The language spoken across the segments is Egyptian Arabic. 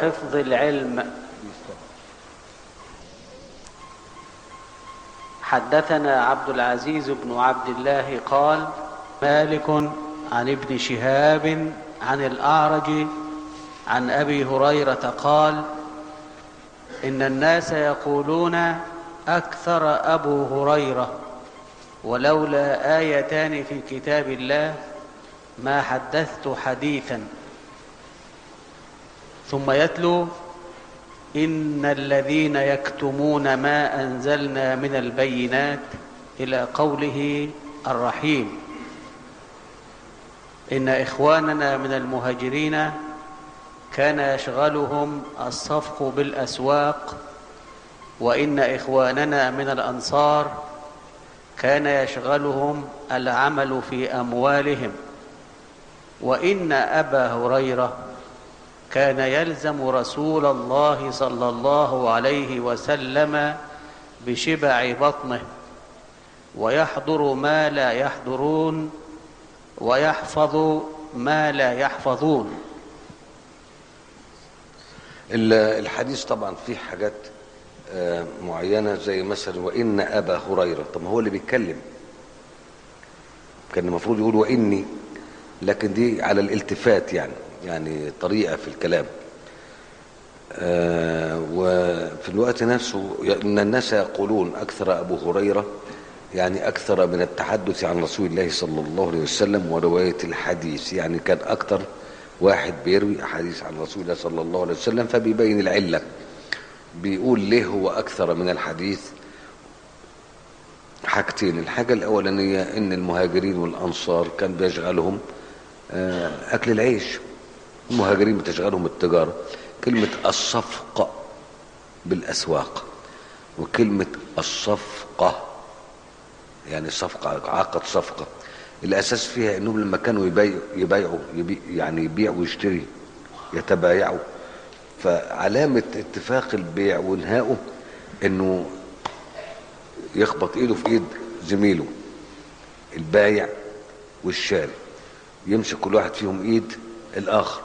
حفظ العلم حدثنا عبد العزيز بن عبد الله قال مالك عن ابن شهاب عن الأعرج عن أبي هريرة قال إن الناس يقولون أكثر أبو هريرة ولولا آيتان في كتاب الله ما حدثت حديثا ثم يتلو إن الذين يكتمون ما أنزلنا من البينات إلى قوله الرحيم إن إخواننا من المهاجرين كان يشغلهم الصفق بالأسواق وإن إخواننا من الأنصار كان يشغلهم العمل في أموالهم وإن أبا هريرة كان يلزم رسول الله صلى الله عليه وسلم بشبع بطنه ويحضر ما لا يحضرون ويحفظ ما لا يحفظون الحديث طبعا فيه حاجات معينة زي مثلا وإن أبا هريرة طب ما هو اللي بيتكلم كان المفروض يقول وإني لكن دي على الالتفات يعني يعني طريقة في الكلام آه وفي الوقت نفسه إن الناس يقولون أكثر أبو هريرة يعني أكثر من التحدث عن رسول الله صلى الله عليه وسلم ورواية الحديث يعني كان أكثر واحد بيروي أحاديث عن رسول الله صلى الله عليه وسلم فبيبين العلة بيقول ليه هو أكثر من الحديث حاجتين الحاجة الأولانية إن المهاجرين والأنصار كان بيشغلهم أكل العيش المهاجرين بتشغلهم التجارة كلمة الصفقة بالأسواق وكلمة الصفقة يعني صفقة عقد صفقة الأساس فيها إنهم لما كانوا يبيعوا, يبيعوا يبيع يعني يبيع ويشتري يتبايعوا فعلامة اتفاق البيع وانهائه إنه يخبط إيده في إيد زميله البايع والشاري يمسك كل واحد فيهم ايد الاخر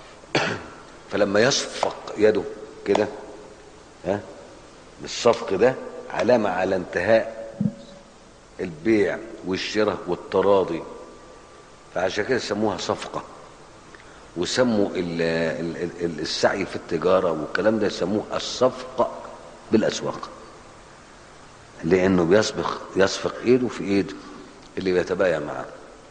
فلما يصفق يده كده ها بالصفق ده علامة على انتهاء البيع والشراء والتراضي فعشان كده سموها صفقة وسموا ال ال ال السعي في التجارة والكلام ده يسموه الصفقة بالأسواق لأنه بيسبق يصفق إيده في إيد اللي بيتبايع معاه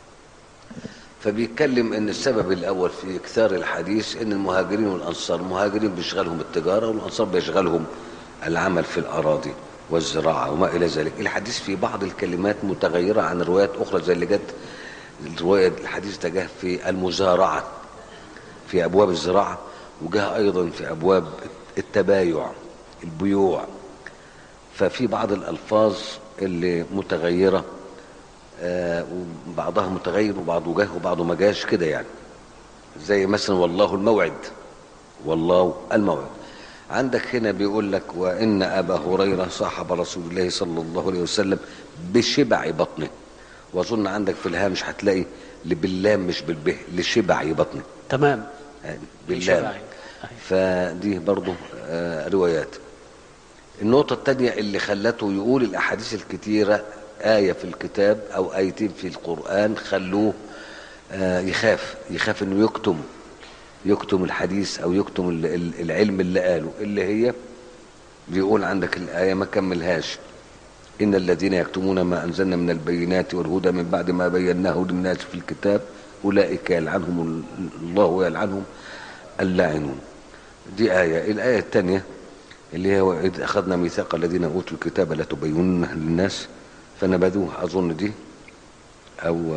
فبيتكلم ان السبب الاول في اكثار الحديث ان المهاجرين والانصار المهاجرين بيشغلهم التجاره والانصار بيشغلهم العمل في الاراضي والزراعه وما الى ذلك الحديث في بعض الكلمات متغيره عن روايات اخرى زي اللي جت الروايه الحديث ده جه في المزارعه في ابواب الزراعه وجاء ايضا في ابواب التبايع البيوع ففي بعض الالفاظ اللي متغيره آه وبعضها متغير وبعضه جه وبعضه ما جاش كده يعني زي مثلا والله الموعد والله الموعد عندك هنا بيقول لك وان ابا هريره صاحب رسول الله صلى الله عليه وسلم بشبع بطنه واظن عندك في الهامش هتلاقي باللام مش بالبه لشبع بطنه تمام يعني باللام فدي برضه آه روايات النقطة الثانية اللي خلته يقول الأحاديث الكتيرة آية في الكتاب أو آيتين في القرآن خلوه آه يخاف يخاف إنه يكتم يكتم الحديث أو يكتم العلم اللي قاله اللي هي بيقول عندك الآية ما كملهاش إن الذين يكتمون ما أنزلنا من البينات والهدى من بعد ما بيناه للناس في الكتاب أولئك يلعنهم الله ويلعنهم اللاعنون دي آية الآية الثانية اللي هي وإذ أخذنا ميثاق الذين أوتوا الكتاب لا تبينونه للناس فنبذوه أظن دي أو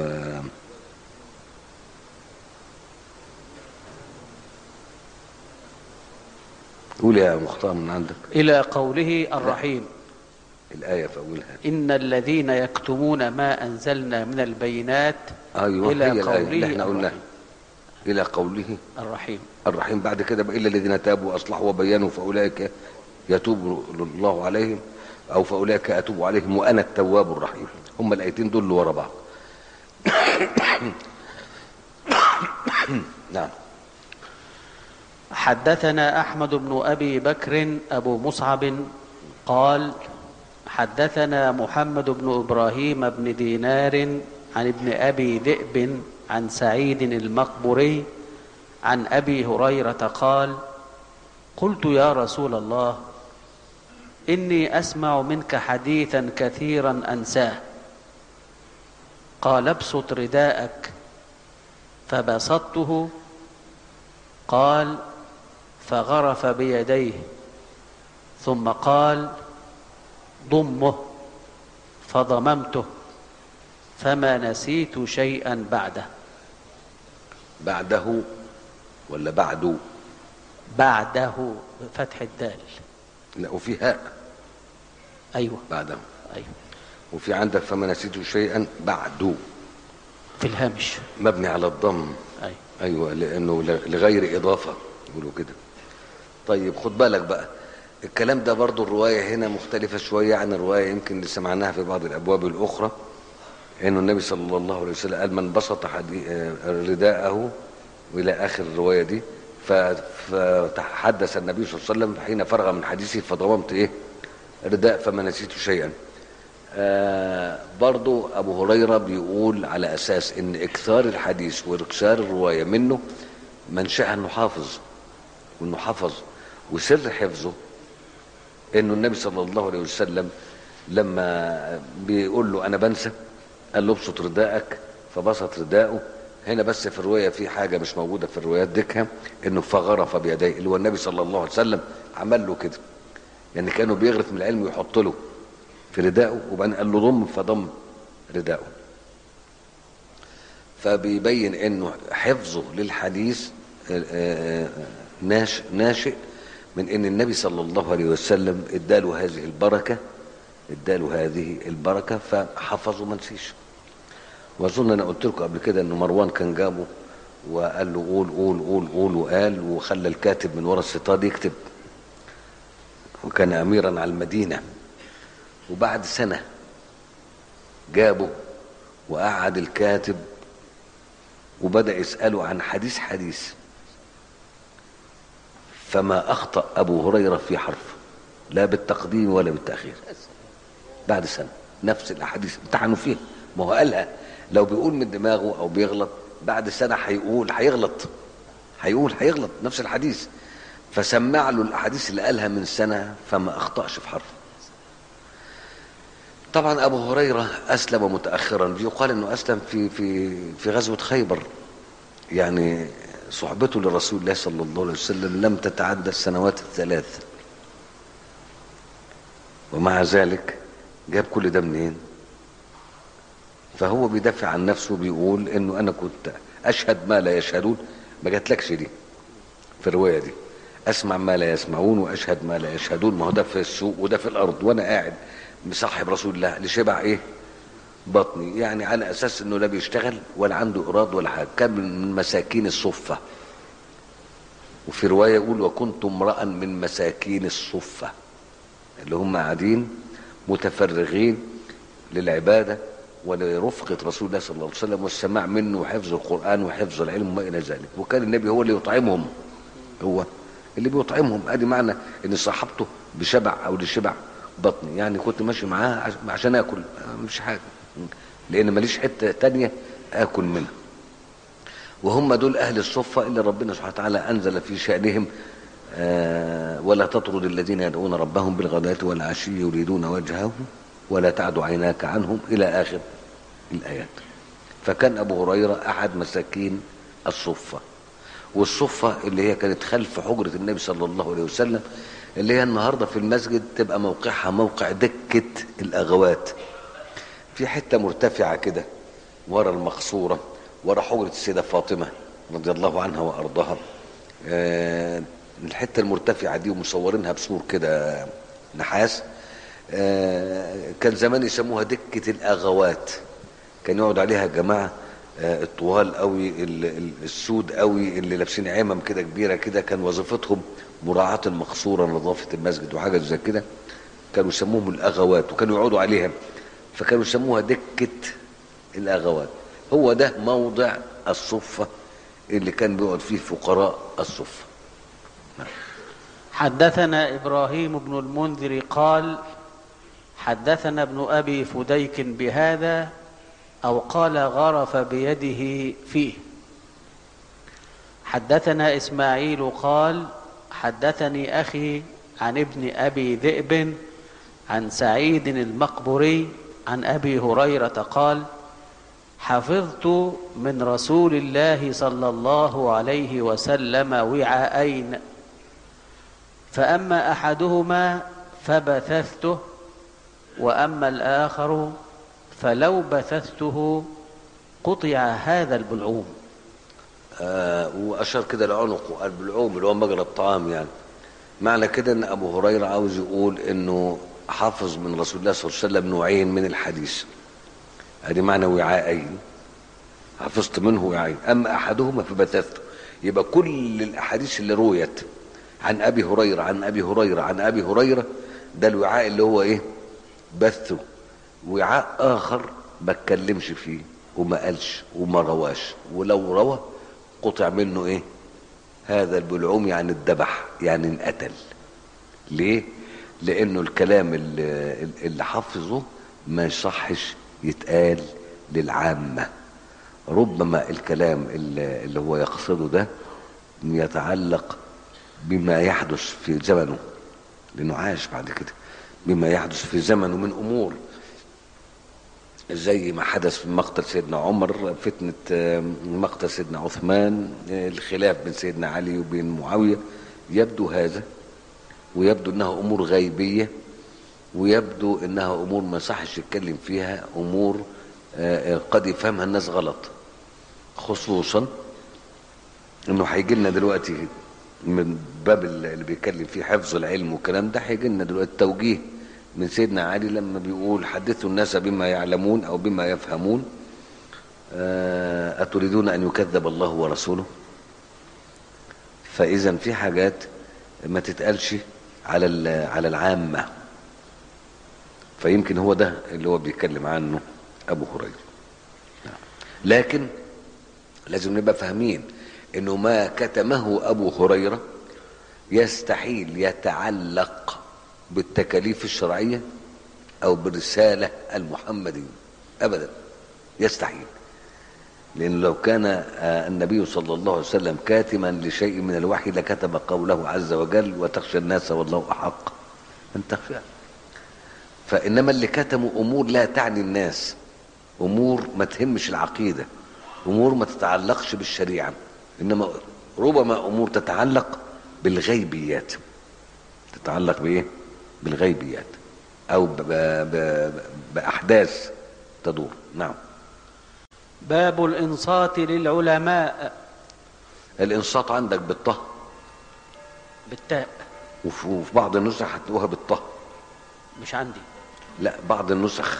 قول يا مختار من عندك إلى قوله الرحيم الآية في أولها إن الذين يكتمون ما أنزلنا من البينات أيوة إلى هي الآية قوله اللي احنا قلناها الرحيم. إلى قوله الرحيم الرحيم بعد كده بقى إلا الذين تابوا وأصلحوا وبينوا فأولئك يتوب الله عليهم أو فأولئك أتوب عليهم وأنا التواب الرحيم هم الآيتين دول اللي ورا بعض نعم حدثنا أحمد بن أبي بكر أبو مصعب قال حدثنا محمد بن إبراهيم بن دينار عن ابن أبي ذئب عن سعيد المقبري عن أبي هريرة قال قلت يا رسول الله إني أسمع منك حديثا كثيرا أنساه قال ابسط رداءك فبسطته قال فغرف بيديه ثم قال ضمه فضممته فما نسيت شيئا بعده بعده ولا بعده بعده بفتح الدال لا وفي هاء أيوة بعده أيوة وفي عندك فما نسيت شيئا بعده في الهامش مبني على الضم أيوة ايوه لانه لغير اضافه يقولوا كده طيب خد بالك بقى الكلام ده برضو الروايه هنا مختلفه شويه عن الروايه يمكن اللي سمعناها في بعض الابواب الاخرى انه النبي صلى الله عليه وسلم قال من بسط حدي- آه، رداءه الى اخر الروايه دي ف- فتحدث النبي صلى الله عليه وسلم حين فرغ من حديثه فضممت ايه رداء فما نسيت شيئا آه برضو ابو هريره بيقول على اساس ان اكثار الحديث واكثار الروايه منه منشأها انه حافظ وانه حفظ وسر حفظه انه النبي صلى الله عليه وسلم لما بيقول له انا بنسى قال له ابسط رداءك فبسط رداءه هنا بس في الروايه في حاجه مش موجوده في الروايات ديكها انه فغرف بيديه اللي هو النبي صلى الله عليه وسلم عمل له كده يعني كانوا بيغرف من العلم ويحط له في رداءه وبعدين قال له ضم فضم رداءه فبيبين انه حفظه للحديث آه، آه، ناش- ناشئ من ان النبي صلى الله عليه وسلم اداله هذه البركه اداله هذه البركه فحفظه ما نسيش واظن انا قلت لكم قبل كده ان مروان كان جابه وقال له قول قول قول قول وقال وخلى الكاتب من ورا الستار يكتب وكان اميرا على المدينه وبعد سنه جابه وقعد الكاتب وبدا يساله عن حديث حديث فما اخطا ابو هريره في حرف لا بالتقديم ولا بالتاخير بعد سنه نفس الاحاديث امتحنوا فيها ما هو قالها لو بيقول من دماغه او بيغلط بعد سنه هيقول هيغلط هيقول هيغلط نفس الحديث فسمع له الاحاديث اللي قالها من سنه فما اخطاش في حرف طبعا ابو هريره اسلم متاخرا يقال انه اسلم في في في غزوه خيبر يعني صحبته لرسول الله صلى الله عليه وسلم لم تتعدى السنوات الثلاث ومع ذلك جاب كل ده منين فهو بيدافع عن نفسه بيقول انه انا كنت اشهد ما لا يشهدون ما جاتلكش دي في الروايه دي اسمع ما لا يسمعون واشهد ما لا يشهدون ما هو ده في السوق وده في الارض وانا قاعد مصاحب رسول الله لشبع ايه بطني يعني على اساس انه لا بيشتغل ولا عنده اراد ولا حاجه كان من مساكين الصفه وفي روايه يقول وكنت امرا من مساكين الصفه اللي هم قاعدين متفرغين للعباده ولرفقه رسول الله صلى الله عليه وسلم والسماع منه وحفظ القران وحفظ العلم وما الى ذلك وكان النبي هو اللي يطعمهم هو اللي بيطعمهم ادي معنى ان صاحبته بشبع او لشبع بطني يعني كنت ماشي معاه عش- عشان اكل آه، مش حاجه لان ماليش حته تانية اكل منها وهم دول اهل الصفه اللي ربنا سبحانه وتعالى انزل في شانهم آه، ولا تطرد الذين يدعون ربهم بالغداة والعشي يريدون وجهه ولا تعد عيناك عنهم الى اخر الايات فكان ابو هريره احد مساكين الصفه والصفه اللي هي كانت خلف حجره النبي صلى الله عليه وسلم اللي هي النهارده في المسجد تبقى موقعها موقع دكه الاغوات في حته مرتفعه كده ورا المقصوره ورا حجره السيده فاطمه رضي الله عنها وارضاها آه، الحته المرتفعه دي ومصورينها بسور كده نحاس آه، كان زمان يسموها دكه الاغوات كان يقعد عليها جماعه آه، الطوال قوي ال- ال- السود قوي اللي لابسين عمم كده كبيره كده كان وظيفتهم مراعاه المقصوره نظافه المسجد وحاجه زي كده كانوا يسموهم الاغوات وكانوا يقعدوا عليها فكانوا يسموها دكه الاغوات هو ده موضع الصفه اللي كان بيقعد فيه فقراء الصفه حدثنا إبراهيم بن المنذر قال حدثنا ابن أبي فديك بهذا أو قال غرف بيده فيه حدثنا إسماعيل قال حدثني أخي عن ابن أبي ذئب عن سعيد المقبري عن أبي هريرة قال حفظت من رسول الله صلى الله عليه وسلم وعاءين فأما أحدهما فبثثته وأما الآخر فلو بثثته قطع هذا البلعوم آه واشار كده لعنقه البلعوم اللي هو مجرى الطعام يعني معنى كده ان ابو هريره عاوز يقول انه حافظ من رسول الله صلى الله عليه وسلم نوعين من الحديث ادي معنى وعاءين حفظت منه وعاءين اما احدهما فبثثته يبقى كل الاحاديث اللي رويت عن ابي هريره عن ابي هريره عن ابي هريره ده الوعاء اللي هو ايه بثه وعاء اخر ما اتكلمش فيه وما قالش وما رواش ولو روى قطع منه ايه هذا البلعوم يعني الذبح يعني انقتل ليه لانه الكلام اللي, اللي حفظه ما يصحش يتقال للعامه ربما الكلام اللي, اللي هو يقصده ده يتعلق بما يحدث في زمنه لانه عاش بعد كده بما يحدث في زمنه من امور زي ما حدث في مقتل سيدنا عمر فتنة مقتل سيدنا عثمان الخلاف بين سيدنا علي وبين معاوية يبدو هذا ويبدو انها امور غيبية ويبدو انها امور ما صحش يتكلم فيها امور قد يفهمها الناس غلط خصوصا انه هيجي لنا دلوقتي من باب اللي بيتكلم فيه حفظ العلم والكلام ده هيجي لنا دلوقتي توجيه من سيدنا علي لما بيقول حدثوا الناس بما يعلمون او بما يفهمون اتريدون ان يكذب الله ورسوله فاذا في حاجات ما تتقالش على على العامه فيمكن هو ده اللي هو بيتكلم عنه ابو هريره لكن لازم نبقى فاهمين انه ما كتمه ابو هريره يستحيل يتعلق بالتكاليف الشرعيه او بالرساله المحمديه ابدا يستحيل لان لو كان النبي صلى الله عليه وسلم كاتما لشيء من الوحي لكتب قوله عز وجل وتخشى الناس والله احق ان تخشى فانما اللي كتموا امور لا تعني الناس امور ما تهمش العقيده امور ما تتعلقش بالشريعه انما ربما امور تتعلق بالغيبيات تتعلق بايه بالغيبيات او ب ب ب باحداث تدور نعم باب الانصات للعلماء الانصات عندك بالطه بالتاء وفي وفي بعض النسخ هتلاقوها بالطه مش عندي لا بعض النسخ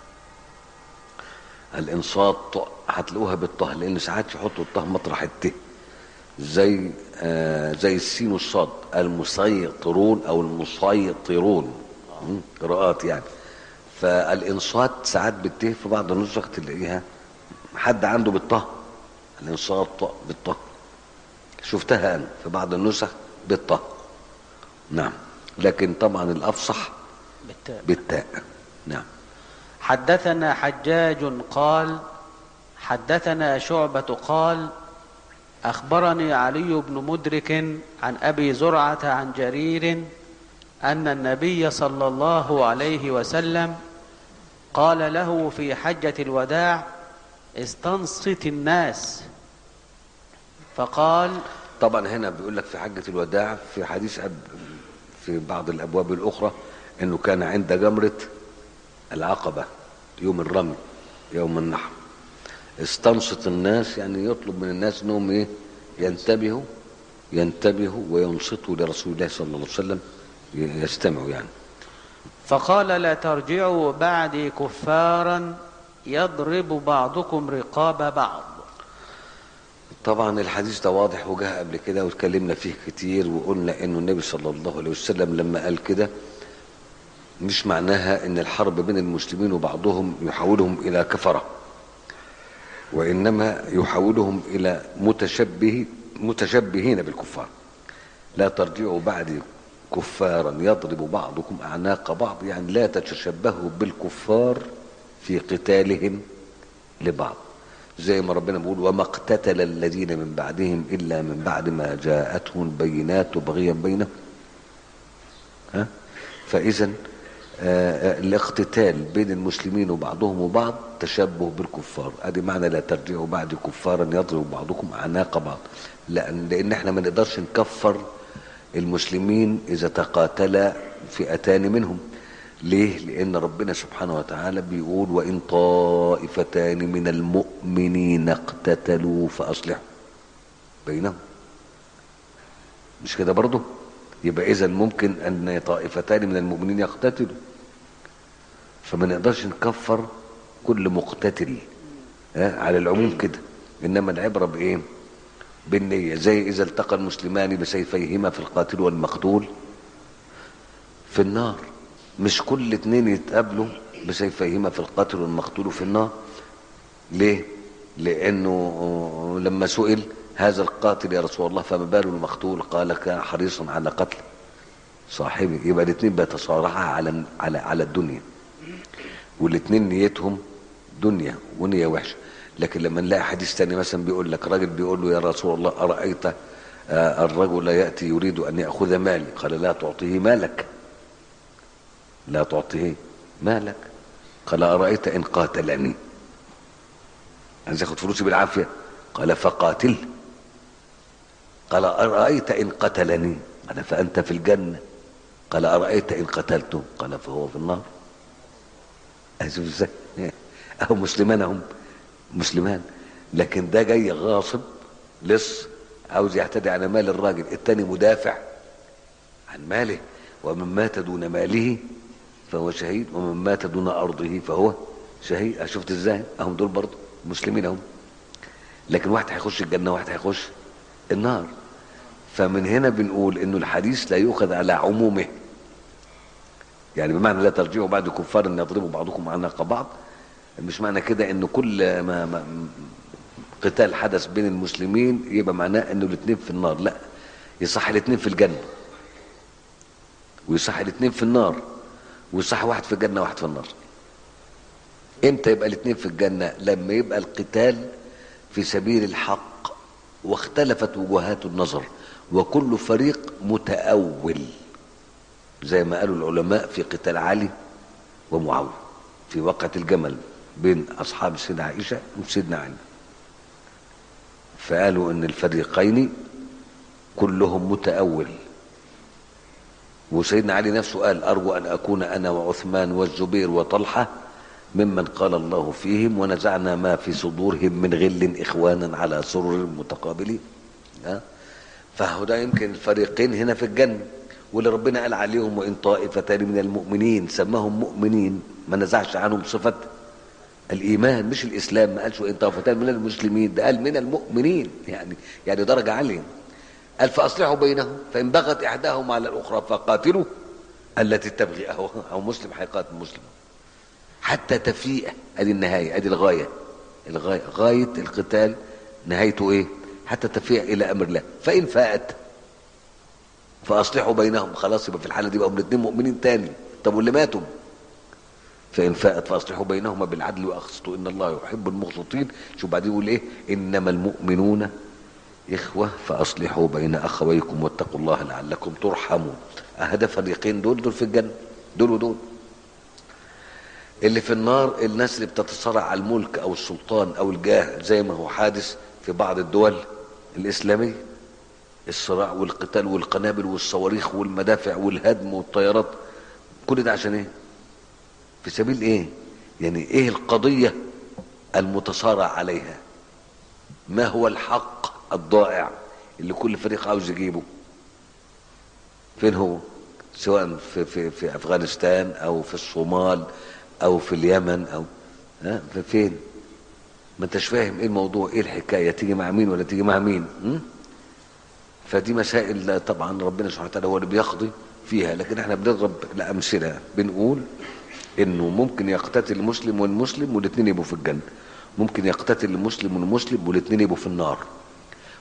الانصات هتلاقوها بالطه لان ساعات يحطوا الطه مطرح الت زي آه زي السين والصاد المسيطرون او المسيطرون قراءات يعني فالانصات ساعات بالته في بعض النسخ تلاقيها حد عنده بالطه الانصات بالطه شفتها انا في بعض النسخ بالطه نعم لكن طبعا الافصح بالتاء بالتاء نعم حدثنا حجاج قال حدثنا شعبة قال أخبرني علي بن مدرك عن أبي زرعة عن جرير أن النبي صلى الله عليه وسلم قال له في حجة الوداع استنصت الناس فقال طبعا هنا بيقول لك في حجة الوداع في حديث أب في بعض الأبواب الأخرى أنه كان عند جمرة العقبة يوم الرمي يوم النحر استنصت الناس يعني يطلب من الناس انهم ايه ينتبهوا ينتبهوا وينصتوا لرسول الله صلى الله عليه وسلم يستمعوا يعني فقال لا ترجعوا بعدي كفارا يضرب بعضكم رقاب بعض طبعا الحديث ده واضح وجاء قبل كده واتكلمنا فيه كتير وقلنا انه النبي صلى الله عليه وسلم لما قال كده مش معناها ان الحرب بين المسلمين وبعضهم يحولهم الى كفره وانما يحولهم الى متشبه متشبهين بالكفار لا ترجعوا بعد كفارا يضرب بعضكم اعناق بعض يعني لا تتشبهوا بالكفار في قتالهم لبعض زي ما ربنا بيقول وما اقتتل الذين من بعدهم الا من بعد ما جاءتهم البينات بغيا بينهم ها فاذا آه، الاقتتال بين المسلمين وبعضهم وبعض تشبه بالكفار ادي معنى لا ترجعوا بعد كفارا يضرب بعضكم اعناق بعض لان لان احنا ما نقدرش نكفر المسلمين اذا تقاتل فئتان منهم ليه لان ربنا سبحانه وتعالى بيقول وان طائفتان من المؤمنين اقتتلوا فاصلحوا بينهم مش كده برضه يبقى اذا ممكن ان طائفتان من المؤمنين يقتتلوا فما نقدرش نكفر كل مقتتل ها على العموم كده انما العبره بايه بالنيه زي اذا التقى المسلمان بسيفيهما في القاتل والمقتول في النار مش كل اتنين يتقابلوا بسيفيهما في القاتل والمقتول في النار ليه لانه لما سئل هذا القاتل يا رسول الله فما بال المقتول قال كان حريصا على قتل صاحبه يبقى الاثنين بيتصارعا على على على الدنيا والاثنين نيتهم دنيا ونيه وحشه لكن لما نلاقي حديث تاني مثلا بيقول لك راجل بيقول له يا رسول الله ارايت آه، الرجل ياتي يريد ان ياخذ مالي قال لا تعطيه مالك لا تعطيه مالك قال ارايت ان قاتلني عايز ياخد فلوسي بالعافيه قال فقاتل قال أرأيت إن قتلني قال فأنت في الجنة قال أرأيت إن قتلته قال فهو في النار أشوف ازاي أهو مسلمان هم مسلمان لكن ده جاي غاصب لص عاوز يعتدي على مال الراجل التاني مدافع عن ماله ومن مات دون ماله فهو شهيد ومن مات دون أرضه فهو شهيد شفت ازاي اهم دول برضه مسلمين هم لكن واحد هيخش الجنة واحد هيخش النار فمن هنا بنقول انه الحديث لا يؤخذ على عمومه يعني بمعنى لا ترجعوا بعد كفار ان يضربوا بعضكم اعناق بعض مش معنى كده انه كل ما, ما قتال حدث بين المسلمين يبقى معناه انه الاثنين في النار لا يصح الاثنين في الجنه ويصح الاثنين في النار ويصح واحد في الجنه واحد في النار امتى يبقى الاثنين في الجنه لما يبقى القتال في سبيل الحق واختلفت وجهات النظر وكل فريق متأول زي ما قالوا العلماء في قتال علي ومعاوية في وقعة الجمل بين أصحاب سيدنا عائشة وسيدنا علي فقالوا ان الفريقين كلهم متأول وسيدنا علي نفسه قال أرجو أن أكون أنا وعثمان والزبير وطلحة ممن قال الله فيهم ونزعنا ما في صدورهم من غل إخوانا على سرر متقابلين ها؟ فهو ده يمكن الفريقين هنا في الجنة واللي ربنا قال عليهم وإن طائفتان من المؤمنين سماهم مؤمنين ما نزعش عنهم صفة الإيمان مش الإسلام ما قالش وإن طائفتان من المسلمين ده قال من المؤمنين يعني يعني درجة عالية قال فأصلحوا بينهم فإن بغت إحداهما على الأخرى فقاتلوا التي تبغي أو, أو مسلم هيقاتل مسلم حتى تفيء ادي النهايه ادي الغايه الغايه غايه القتال نهايته ايه حتى تفيء الى امر الله فان فاءت فاصلحوا بينهم خلاص يبقى في الحاله دي بقوا الاثنين مؤمنين تاني طب واللي ماتوا فان فاءت فاصلحوا بينهما بالعدل واقسطوا ان الله يحب المقسطين شوف بعدين يقول ايه انما المؤمنون اخوه فاصلحوا بين اخويكم واتقوا الله لعلكم ترحمون اهدى فريقين دول دول في الجنه دول ودول اللي في النار الناس اللي بتتصارع على الملك او السلطان او الجاه زي ما هو حادث في بعض الدول الاسلاميه الصراع والقتال والقنابل والصواريخ والمدافع والهدم والطيارات كل ده عشان ايه في سبيل ايه يعني ايه القضيه المتصارع عليها ما هو الحق الضائع اللي كل فريق عاوز يجيبه فين هو سواء في في في افغانستان او في الصومال او في اليمن او ها فين ما انتش فاهم ايه الموضوع ايه الحكايه تيجي مع مين ولا تيجي مع مين م? فدي مسائل طبعا ربنا سبحانه وتعالى هو اللي بيقضي فيها لكن احنا بنضرب الامثله بنقول انه ممكن يقتتل المسلم والمسلم والاثنين يبقوا في الجنه ممكن يقتتل المسلم والمسلم والاثنين يبقوا في النار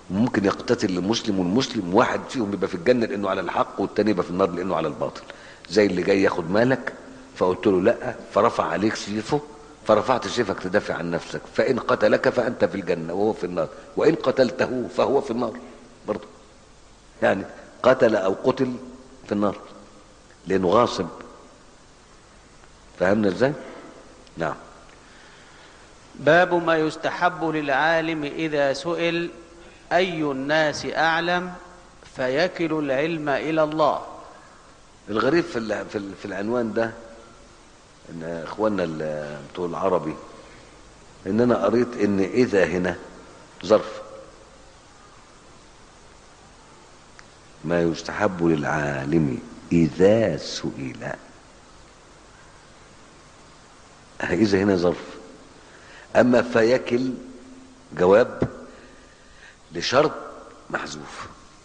ممكن يقتتل المسلم والمسلم واحد فيهم يبقى في الجنة لأنه على الحق والتاني يبقى في النار لأنه على الباطل زي اللي جاي ياخد مالك فقلت له لا فرفع عليك سيفه فرفعت سيفك تدافع عن نفسك فإن قتلك فأنت في الجنة وهو في النار وإن قتلته فهو في النار برضه يعني قتل أو قتل في النار لأنه غاصب فهمنا ازاي؟ نعم باب ما يستحب للعالم إذا سئل أي الناس أعلم فيكل العلم إلى الله الغريب في ال- في ال- في العنوان ده ان اخواننا ال- بتوع العربي ان انا قريت ان اذا هنا ظرف ما يستحب للعالم اذا سئل اذا هنا ظرف اما فيكل جواب لشرط محذوف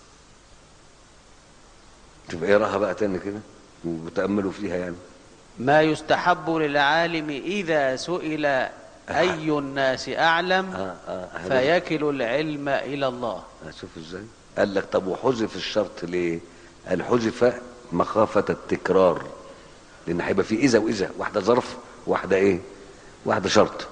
تبقى اقراها بقى تاني كده وتأملوا فيها يعني ما يستحب للعالم إذا سئل أي الناس أعلم اه اه هذا- فيكل العلم إلى الله شوف ازاي قال لك طب وحذف الشرط ليه قال حذف مخافة التكرار لان هيبقى في اذا واذا واحدة ظرف واحدة ايه واحدة شرط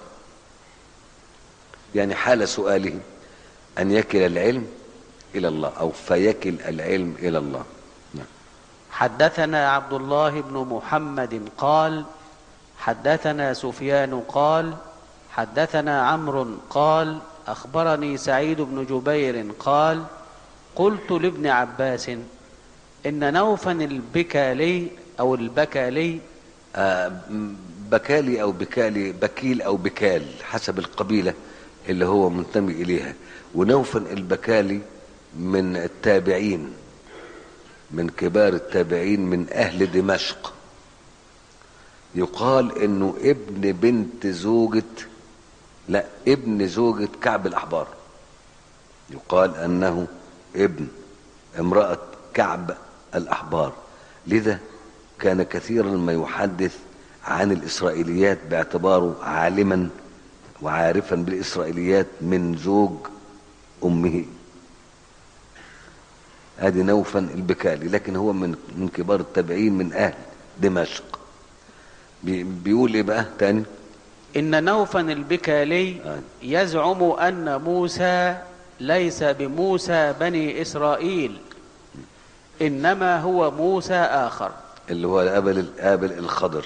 يعني حال سؤاله ان يكل العلم الى الله او فيكل العلم الى الله نعم حدثنا عبد الله بن محمد قال حدثنا سفيان قال حدثنا عمرو قال اخبرني سعيد بن جبير قال قلت لابن عباس ان نوفا البكالي او البكالي آه، م- بكالي او بكالي بكيل او بكال حسب القبيله اللي هو منتمي اليها ونوفل البكالي من التابعين من كبار التابعين من اهل دمشق يقال انه ابن بنت زوجة لا ابن زوجة كعب الاحبار يقال انه ابن امرأة كعب الاحبار لذا كان كثيرا ما يحدث عن الاسرائيليات باعتباره عالما وعارفا بالاسرائيليات من زوج امه ادي نوفا البكالي لكن هو من من كبار التابعين من اهل دمشق بي- بيقول ايه بقى تاني ان نوفا البكالي آه. يزعم ان موسى ليس بموسى بني اسرائيل انما هو موسى اخر اللي هو قابل قابل الخضر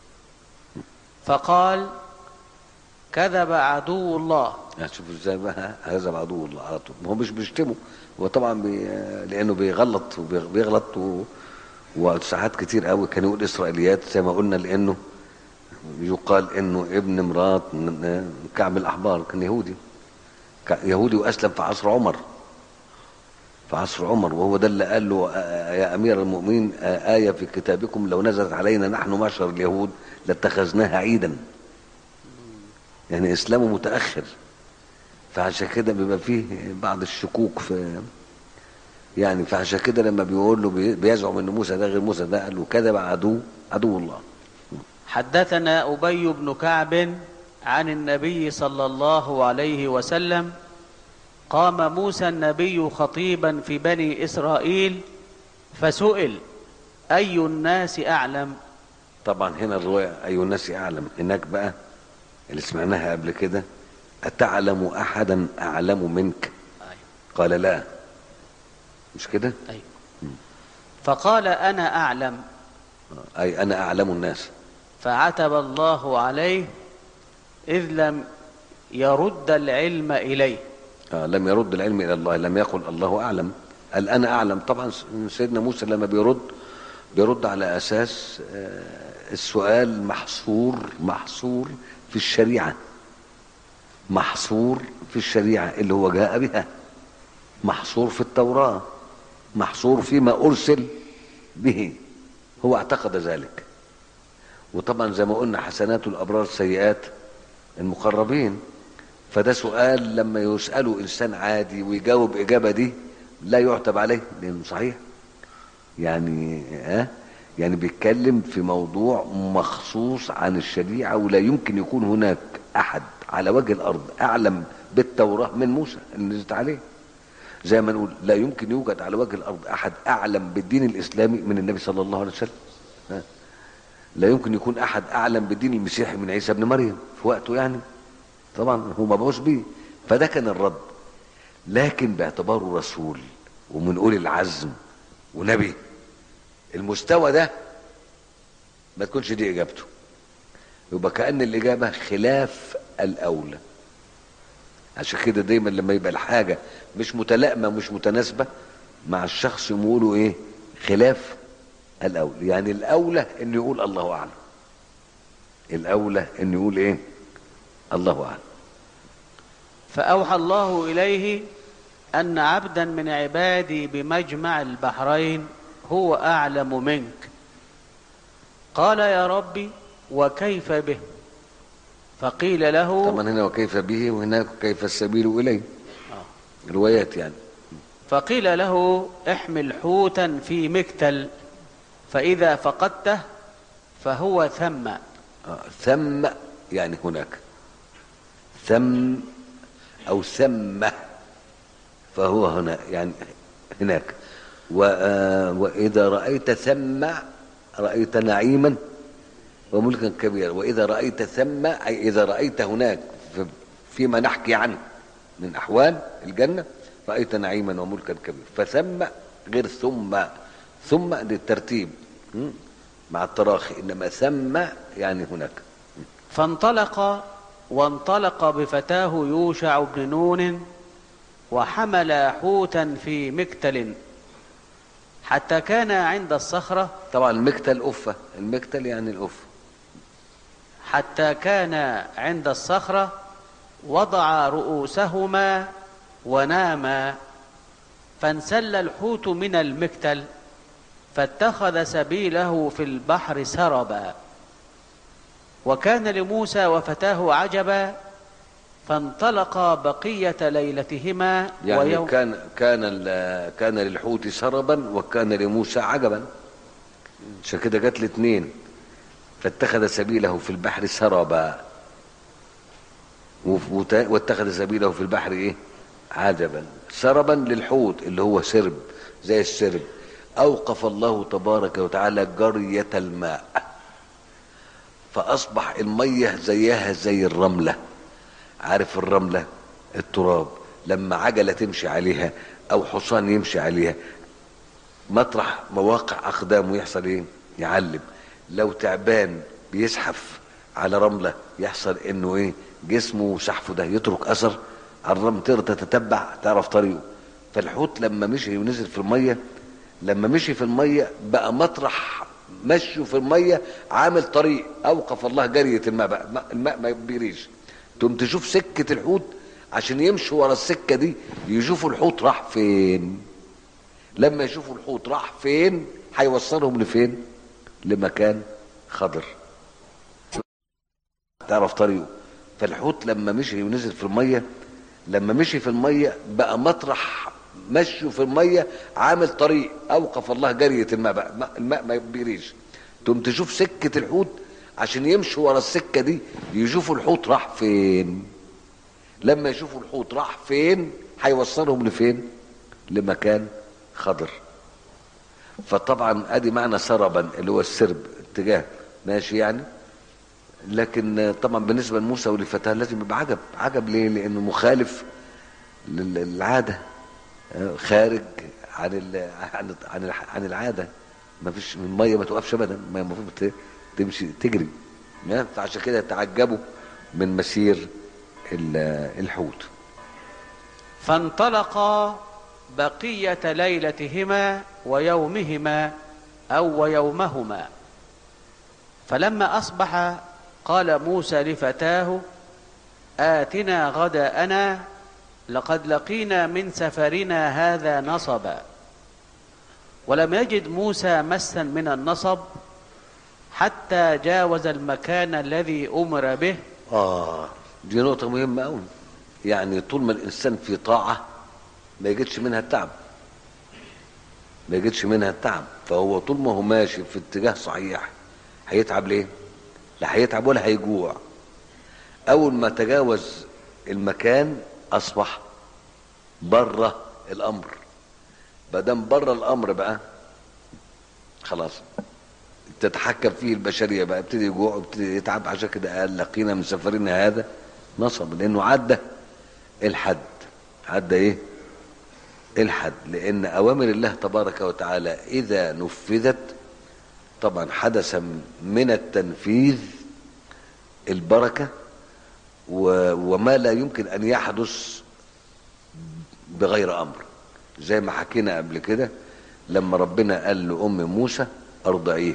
فقال كذب عدو الله شوف ازاي بقى هذا عدو الله على طول ما هو مش بيشتمه هو طبعا بي... لانه بيغلط وبيغلط و... وساعات كتير قوي كان يقول اسرائيليات زي ما قلنا لانه يقال انه ابن مرات من- كعب الاحبار كان يهودي ك- يهودي واسلم في عصر عمر في عصر عمر وهو ده اللي قال له آه، يا امير المؤمنين آه، ايه في كتابكم لو نزلت علينا نحن معشر اليهود لاتخذناها عيدا يعني اسلامه متاخر فعشان كده بيبقى فيه بعض الشكوك في يعني فعشان كده لما بيقول له بي- بيزعم ان موسى ده غير موسى ده قال له كذب عدو عدو الله حدثنا ابي بن كعب عن النبي صلى الله عليه وسلم قام موسى النبي خطيبا في بني اسرائيل فسئل اي الناس اعلم طبعا هنا الروايه اي الناس اعلم هناك بقى اللي سمعناها قبل كده اتعلم احدا اعلم منك قال لا مش كده أيوة. فقال انا اعلم اي انا اعلم الناس فعتب الله عليه اذ لم يرد العلم اليه آه لم يرد العلم الى الله لم يقل الله اعلم قال انا اعلم طبعا سيدنا موسى لما بيرد بيرد على اساس آه السؤال محصور محصور في الشريعه محصور في الشريعه اللي هو جاء بها محصور في التوراه محصور فيما ارسل به هو اعتقد ذلك وطبعا زي ما قلنا حسنات الابرار سيئات المقربين فده سؤال لما يسأله إنسان عادي ويجاوب إجابة دي لا يعتب عليه لأنه صحيح يعني ها يعني بيتكلم في موضوع مخصوص عن الشريعة ولا يمكن يكون هناك أحد على وجه الأرض أعلم بالتوراة من موسى اللي نزلت عليه زي ما نقول لا يمكن يوجد على وجه الارض احد اعلم بالدين الاسلامي من النبي صلى الله عليه وسلم ها؟ لا يمكن يكون احد اعلم بالدين المسيحي من عيسى ابن مريم في وقته يعني طبعا هو مبعوث بيه فده كان الرد لكن باعتباره رسول ومن اولي العزم ونبي المستوى ده ما تكونش دي اجابته يبقى كأن الإجابة خلاف الأولى عشان كده دايما لما يبقى الحاجة مش متلائمة مش متناسبة مع الشخص يقولوا ايه خلاف الأولى يعني الأولى انه يقول الله أعلم الأولى انه يقول ايه الله أعلم فأوحى الله إليه أن عبدا من عبادي بمجمع البحرين هو أعلم منك قال يا ربي وكيف به فقيل له طبعا هنا وكيف به وهناك كيف السبيل إليه روايات يعني فقيل له احمل حوتا في مكتل فإذا فقدته فهو ثم آه، ثم يعني هناك ثم أو ثم فهو هنا يعني هناك و- آه، وإذا رأيت ثم رأيت نعيما وملكا كبيرا وإذا رأيت ثم أي إذا رأيت هناك في- فيما نحكي عنه من أحوال الجنة رأيت نعيما وملكا كبيرا فثم غير ثم ثم للترتيب م? مع التراخي إنما ثم يعني هناك فانطلق وانطلق بفتاه يوشع بن نون وحمل حوتا في مكتل حتى كان عند الصخرة طبعا المكتل أفة المكتل يعني الأفة حتى كان عند الصخرة وضع رؤوسهما وناما فانسل الحوت من المكتل فاتخذ سبيله في البحر سربا وكان لموسى وفتاه عجبا فانطلقا بقية ليلتهما يعني ويوم كان كان ال- كان للحوت سربا وكان لموسى عجبا عشان كده جت الاثنين فاتخذ سبيله في البحر سربا وف- وت- واتخذ سبيله في البحر ايه عجبا سربا للحوت اللي هو سرب زي السرب اوقف الله تبارك وتعالى جرية الماء فاصبح المية زيها زي الرملة عارف الرملة التراب لما عجلة تمشي عليها او حصان يمشي عليها مطرح مواقع اقدامه يحصل ايه يعلم لو تعبان بيزحف على رملة يحصل انه ايه جسمه وسحفه ده يترك اثر على الرمل تقدر تتتبع تعرف طريقه فالحوت لما مشي ونزل في المية لما مشي في المية بقى مطرح مشيه في المية عامل طريق اوقف الله جرية الماء بقى ما- الماء ما بيريش تقوم تشوف سكة الحوت عشان يمشوا ورا السكة دي يشوفوا الحوت راح فين لما يشوفوا الحوت راح فين هيوصلهم لفين لمكان خضر تعرف طريقه فالحوت لما مشي ونزل في الميه لما مشي في الميه بقى مطرح مشيه في الميه عامل طريق اوقف الله جريه الماء بقى ما- الماء ما بيريش تقوم تشوف سكه الحوت عشان يمشوا ورا السكه دي يشوفوا الحوت راح فين لما يشوفوا الحوت راح فين هيوصلهم لفين لمكان خضر فطبعا ادي معنى سربا اللي هو السرب اتجاه ماشي يعني لكن طبعا بالنسبه لموسى ولفتاه لازم يبقى عجب عجب ليه لانه مخالف لل- للعاده آه، خارج عن ال عن عن الح- عن العاده ما فيش الميه ما توقفش ابدا الميه المفروض ت- تمشي تجري آه، فعشان كده تعجبوا من مسير ال- الحوت فانطلقا بقية ليلتهما ويومهما أو ويومهما فلما أصبح قال موسى لفتاه آتنا غداءنا لقد لقينا من سفرنا هذا نصبا ولم يجد موسى مسا من النصب حتى جاوز المكان الذي أمر به اه دي نقطة مهمة أوي يعني طول ما الإنسان في طاعة ما يجدش منها التعب ما يجدش منها التعب فهو طول ما هو ماشي في اتجاه صحيح هيتعب ليه؟ لا هيتعب ولا هيجوع أول ما تجاوز المكان أصبح بره الامر ما دام بره الامر بقى خلاص تتحكم فيه البشريه بقى ابتدي يجوع ابتدي يتعب عشان كده قال لقينا من سفرنا هذا نصب لانه عدى الحد عدى ايه الحد لان اوامر الله تبارك وتعالى اذا نفذت طبعا حدث من التنفيذ البركه و- وما لا يمكن ان يحدث بغير امر زي ما حكينا قبل كده لما ربنا قال لام موسى ارضعيه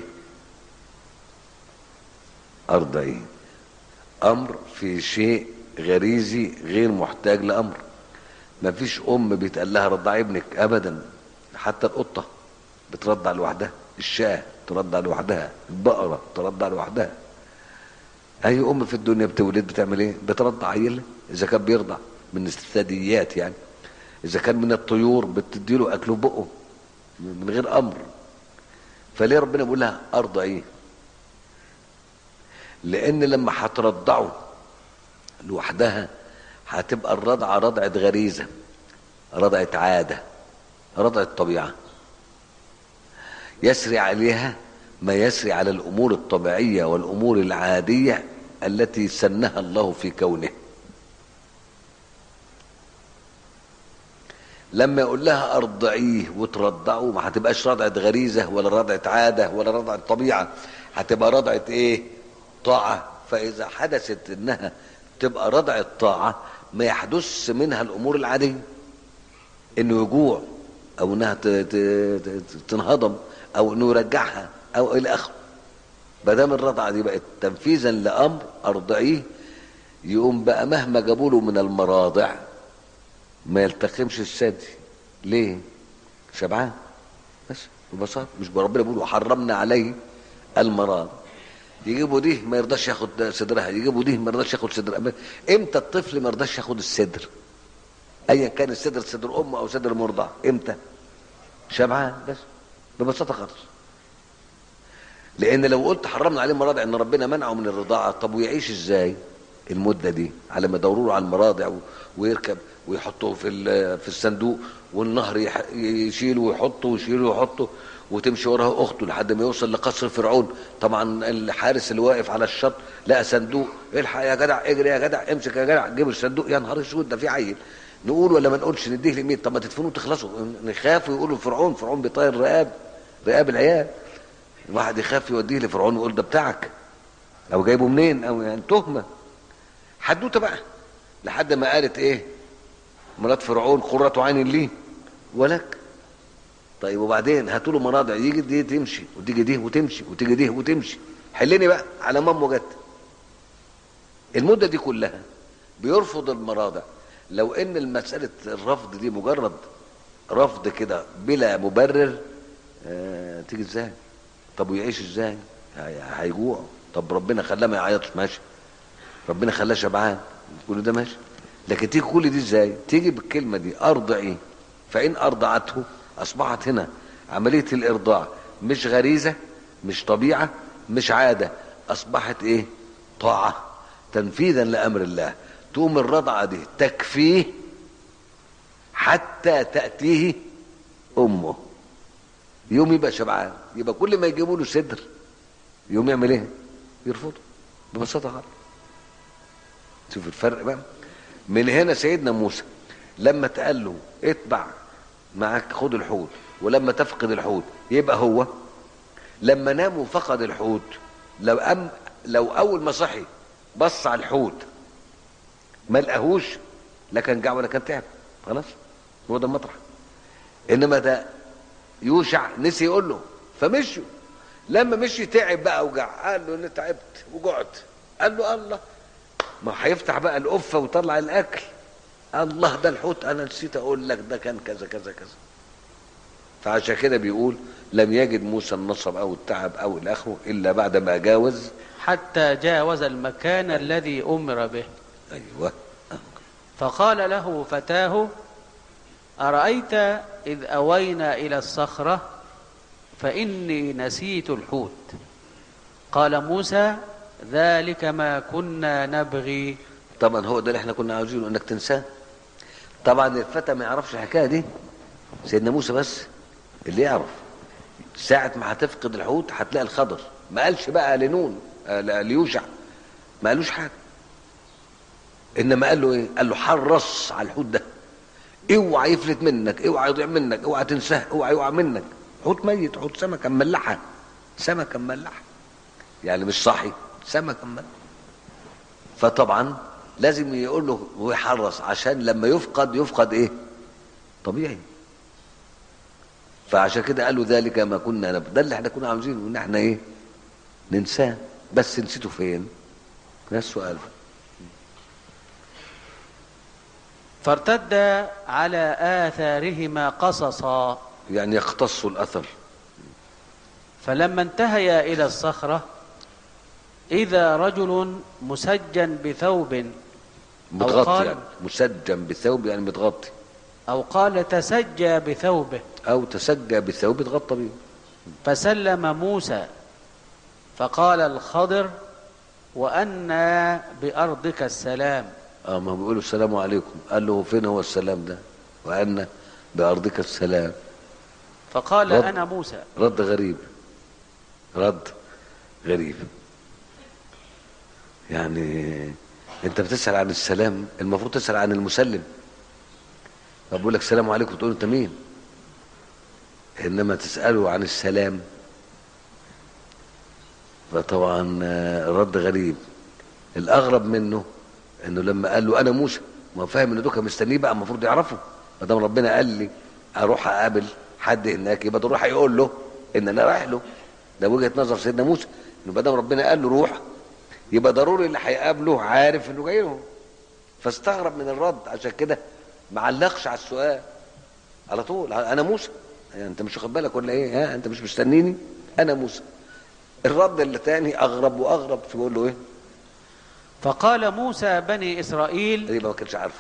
ارضعيه امر في شيء غريزي غير محتاج لامر ما فيش ام بيتقال لها رضعي ابنك ابدا حتى القطه بترضع لوحدها الشاه ترضع لوحدها البقره ترضع لوحدها اي ام في الدنيا بتولد بتعمل ايه بترضع عيلها اذا كان بيرضع من الثدييات يعني اذا كان من الطيور بتديله اكله بقه من غير امر فليه ربنا بيقول لها ارضعيه لان لما هترضعه لوحدها هتبقى الرضعه رضعه غريزه رضعه عاده رضعه طبيعه يسري عليها ما يسري على الامور الطبيعيه والامور العاديه التي سنها الله في كونه لما يقول لها ارضعيه وترضعه ما هتبقاش رضعه غريزه ولا رضعه عاده ولا رضعه طبيعه هتبقى رضعه ايه طاعه فاذا حدثت انها تبقى رضعه طاعه ما يحدث منها الامور العاديه انه يجوع او انها ت- ت- ت- تنهضم او انه يرجعها او الى اخره ما دام الرضعه دي بقت تنفيذا لامر ارضعيه يقوم بقى مهما جابوا له من المراضع ما يلتقمش الثدي ليه شبعان بس ببساطه مش ربنا بيقول وحرمنا عليه المراضع يجيبوا دي ما يرضاش ياخد صدرها يجيبوا دي ما يرضاش ياخد صدرها امتى الطفل ما يرضاش ياخد الصدر ايا كان الصدر صدر امه او صدر مرضع امتى شبعان بس ببساطه خالص لان لو قلت حرمنا عليه المراضع ان ربنا منعه من الرضاعه طب ويعيش ازاي المده دي على ما يدوروا له على المراضع و- ويركب ويحطه في ال- في الصندوق والنهر يح- يشيله ويحطه ويشيله ويحطه وتمشي وراه اخته لحد ما يوصل لقصر فرعون طبعا الحارس اللي واقف على الشط لقى صندوق الحق يا جدع اجري يا جدع امسك يا جدع جيب الصندوق يا نهار اسود ده في عيل نقول ولا ما نقولش نديه لمين طب ما تدفنوه تخلصوا نخاف ويقولوا فرعون فرعون بيطير رقاب رقاب العيال الواحد يخاف يوديه لفرعون ويقول ده بتاعك او جايبه منين او يعني تهمه حدوته بقى لحد ما قالت ايه مرات فرعون قرة عين لي ولك طيب وبعدين هاتوا له مراضع يجي دي تمشي وتيجي دي وتمشي وتيجي دي وتمشي حلني بقى على ما امه جت المده دي كلها بيرفض المراضع لو ان المساله الرفض دي مجرد رفض كده بلا مبرر آه تيجي ازاي طب ويعيش ازاي هي- هيجوع طب ربنا خلاه ما يعيطش ماشي ربنا خلاه شبعان كل ده ماشي لكن تيجي كل دي ازاي تيجي بالكلمه دي ارضعي فان ارضعته اصبحت هنا عمليه الارضاع مش غريزه مش طبيعه مش عاده اصبحت ايه طاعه تنفيذا لامر الله تقوم الرضعه دي تكفيه حتى تاتيه امه يوم يبقى شبعان يبقى كل ما يجيبوا له صدر يوم يعمل ايه يرفضه ببساطه خالص شوف الفرق بقى من هنا سيدنا موسى لما اتقال له اتبع معك خد الحوت ولما تفقد الحوت يبقى هو لما نام وفقد الحوت لو أم لو اول ما صحي بص على الحوت ما لقاهوش لا كان جاع ولا كان تعب خلاص هو ده المطرح انما ده يوشع نسي يقول له فمشوا لما مشي تعب بقى وجع قال له انا تعبت وجعت قال له الله ما هيفتح بقى القفه ويطلع الاكل الله ده الحوت انا نسيت اقول لك ده كان كذا كذا كذا فعشان كده بيقول لم يجد موسى النصب او التعب او الى اخره الا بعد ما جاوز حتى جاوز المكان الذي أمر به ايوه فقال له فتاه أرأيت إذ أوينا إلى الصخرة فإني نسيت الحوت قال موسى ذلك ما كنا نبغي طبعا هو ده اللي احنا كنا عاوزينه انك تنساه طبعا الفتى ما يعرفش الحكايه دي سيدنا موسى بس اللي يعرف ساعة ما هتفقد الحوت هتلاقي الخضر ما قالش بقى لنون آه، لا، ليوشع ما قالوش حاجة انما قال له ايه قال له حرص على الحوت ده اوعى يفلت منك اوعى يضيع منك اوعى تنساه اوعى يقع منك حوت ميت حوت سمكة مملحة سمكة مملحة يعني مش صاحي سمكة مملحة فطبعا لازم يقول له ويحرص عشان لما يفقد يفقد ايه طبيعي فعشان كده قالوا ذلك ما كنا نب... ده اللي احنا كنا عاوزينه ان احنا ايه ننساه بس نسيته فين ده السؤال بقى. فارتد على آثارهما قصصا يعني يقتصوا الاثر فلما انتهيا إلى الصخرة إذا رجل مسجن بثوب متغطي قال- يعني مسجن بثوب يعني متغطي أو قال تسجى بثوبه او تسجى بثوب اتغطى بيه فسلم موسى فقال الخضر وأنى بأرضك السلام اه ما هو بيقولوا السلام عليكم قال له فين هو السلام ده وان بارضك السلام فقال رد. أنا موسى رد غريب رد غريب يعني انت بتسأل عن السلام المفروض تسأل عن المسلم طب بقول لك السلام عليكم تقول انت مين انما تسأله عن السلام فطبعا آه، رد غريب الاغرب منه انه لما قال له انا موسى ما هو فاهم ان دوكا مستنيه بقى المفروض يعرفه ما دام ربنا قال لي اروح اقابل حد هناك يبقى ده روح يقول له ان انا رايح له ده وجهه نظر سيدنا موسى انه ما دام ربنا قال له روح يبقى ضروري اللي هيقابله عارف انه جاي له فاستغرب من الرد عشان كده ما علقش على السؤال على طول انا موسى يعني انت مش واخد بالك ولا ايه ها انت مش مستنيني انا موسى الرد اللي تاني اغرب واغرب فيقول له ايه فقال موسى بني إسرائيل يبقى ما كانش عارفه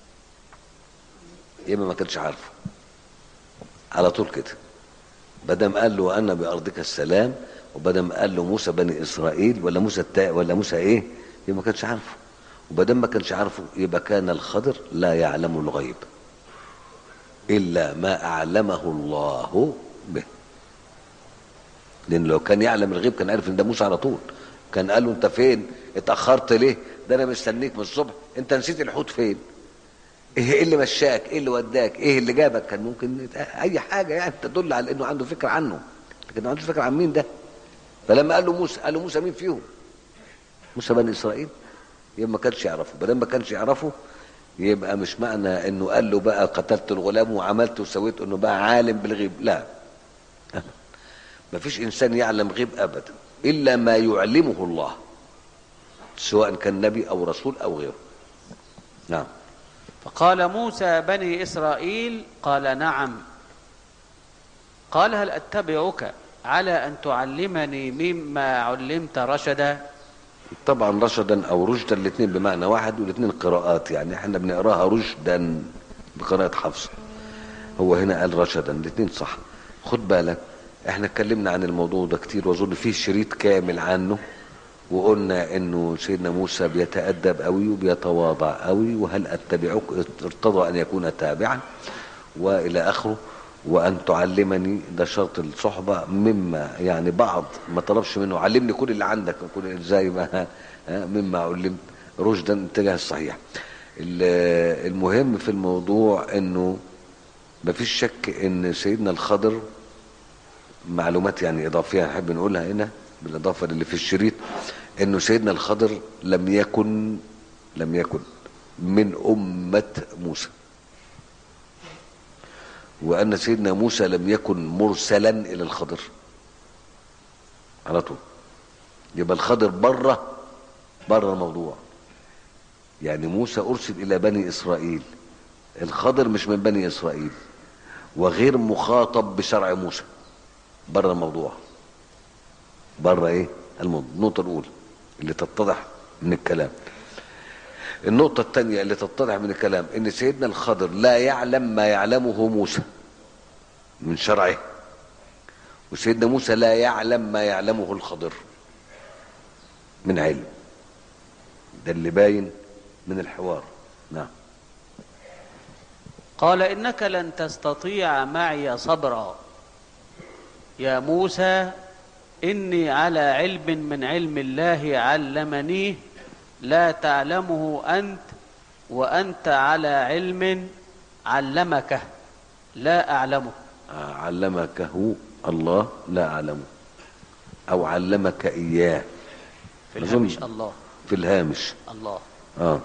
يبقى ما كانش عارفه على طول كده بدم قال له انا بارضك السلام وبدم قال له موسى بني اسرائيل ولا موسى التا ولا موسى ايه يبقى ما كانش عارفه وبدم ما كانش عارفه يبقى كان الخضر لا يعلم الغيب الا ما اعلمه الله به لان لو كان يعلم الغيب كان عارف ان ده موسى على طول كان قال له انت فين اتاخرت ليه ده انا مستنيك من الصبح انت نسيت الحوت فين ايه اللي مشاك ايه اللي وداك ايه اللي جابك كان ممكن يتق- اي حاجه يعني تدل على انه عنده فكره عنه لكن ما عندوش فكره عن مين ده فلما قال له موسى قال له موسى مين فيهم موسى بني اسرائيل يبقى ما كانش يعرفه بدل ما كانش يعرفه يبقى مش معنى انه قال له بقى قتلت الغلام وعملت وسويت انه بقى عالم بالغيب لا ما فيش انسان يعلم غيب ابدا الا ما يعلمه الله سواء كان نبي او رسول او غيره نعم فقال موسى بني إسرائيل قال نعم قال هل أتبعك على أن تعلمني مما علمت رشدا طبعا رشدا او رشدا الاثنين بمعنى واحد والاثنين قراءات يعني احنا بنقراها رشدا بقراءة حفص هو هنا قال رشدا الاثنين صح خد بالك احنا اتكلمنا عن الموضوع ده كتير واظن فيه شريط كامل عنه وقلنا انه سيدنا موسى بيتأدب قوي وبيتواضع قوي وهل اتبعك ارتضى ان يكون تابعا والى اخره وان تعلمني ده شرط الصحبه مما يعني بعض ما طلبش منه علمني كل اللي عندك كل زي ما ها، مما علمت رشدا اتجاه الصحيح ال- المهم في الموضوع انه مفيش شك ان سيدنا الخضر معلومات يعني اضافيه نحب نقولها هنا بالاضافه للي في الشريط انه سيدنا الخضر لم يكن لم يكن من امه موسى وان سيدنا موسى لم يكن مرسلا الى الخضر على طول يبقى الخضر بره بره الموضوع يعني موسى ارسل الى بني اسرائيل الخضر مش من بني اسرائيل وغير مخاطب بشرع موسى بره الموضوع بره ايه الموضوع النقطه الاولى اللي تتضح من الكلام النقطة الثانية اللي تتضح من الكلام ان سيدنا الخضر لا يعلم ما يعلمه موسى من شرعه وسيدنا موسى لا يعلم ما يعلمه الخضر من علم ده اللي باين من الحوار نعم قال إنك لن تستطيع معي صبرا يا موسى إني على علم من علم الله علمنيه لا تعلمه أنت وأنت على علم علمك لا أعلمه آه، علمكه الله لا أعلمه أو علمك إياه في أظن. الهامش الله في الهامش الله اه